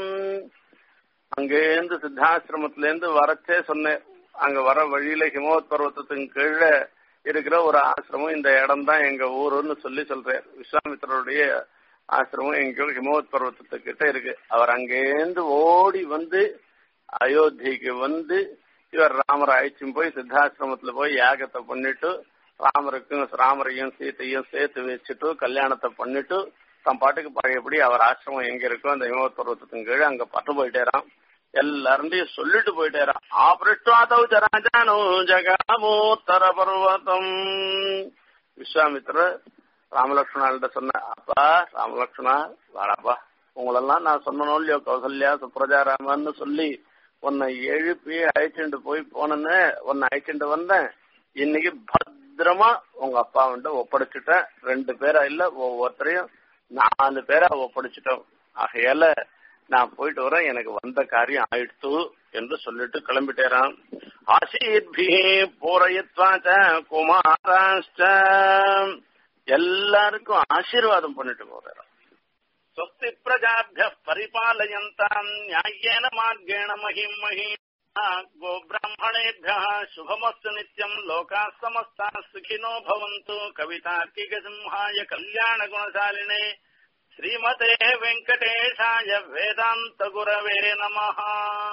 அங்கேருந்து சித்தாசிரமத்துல இருந்து வரச்சே சொன்னேன் அங்க வர வழியில ஹிமவத் பர்வத்தத்துக்கு கீழே இருக்கிற ஒரு ஆசிரமம் இந்த இடம் தான் எங்க ஊருன்னு சொல்லி சொல்றார் விஸ்வாமித்திரருடைய ஆசிரமம் எங்கேயோ ஹிமவத் பர்வத்தத்துக்கிட்ட இருக்கு அவர் அங்கேருந்து ஓடி வந்து அயோத்திக்கு வந்து இவர் ராமரை அழைச்சும் போய் சித்தாசிரமத்துல போய் யாகத்தை பண்ணிட்டு ராமருக்கும் ராமரையும் சீத்தையும் சேர்த்து வச்சுட்டு கல்யாணத்தை பண்ணிட்டு தன் பாட்டுக்கு பழையபடி அவர் ஆசிரமம் எங்க இருக்கோ அந்த ஹிமவத் பர்வத்தத்தின் கீழே அங்க பட்டு போயிட்டேராம் எல்லாருந்தையும் சொல்லிட்டு போயிட்டேராம் ஆபிருஷ்டாதௌ ஜராஜானோ ஜகாமோத்தர பர்வதம் விஸ்வாமித்திர ராமலட்சுமணாள்கிட்ட சொன்ன அப்பா ராமலட்சுமணா வாடாப்பா உங்களெல்லாம் நான் சொன்னனோ இல்லையோ கௌசல்யா சுப்ரஜா ராமன்னு சொல்லி உன்னை எழுப்பி அழைச்சிட்டு போய் போனேன்னு உன்னை அழைச்சிட்டு வந்தேன் இன்னைக்கு பத்திரமா உங்க அப்பா வந்து ஒப்படைச்சிட்டேன் ரெண்டு பேரா இல்ல ஒவ்வொருத்தரையும் நாலு பேரா ஒப்படைச்சிட்டோம் ஆகையால நான் போயிட்டு வரேன் எனக்கு வந்த காரியம் ஆயிடுத்து என்று சொல்லிட்டு கிளம்பிட்டேரான் ஆசீர்பி பூரயத்வாச்ச குமாராஷ்ட எல்லாருக்கும் ஆசீர்வாதம் பண்ணிட்டு போறாராம் स्वस्ति प्रजाभ्यः परिपालयन्ताम् न्याय्येन मार्गेण महिम् मही गोब्राह्मणेभ्यः शुभमस्तु नित्यम् लोकाः समस्ताः सुखिनो भवन्तु कवितार्किकसिंहाय कल्याणगुणशालिने श्रीमते वेङ्कटेशाय वेदान्तगुरवे नमः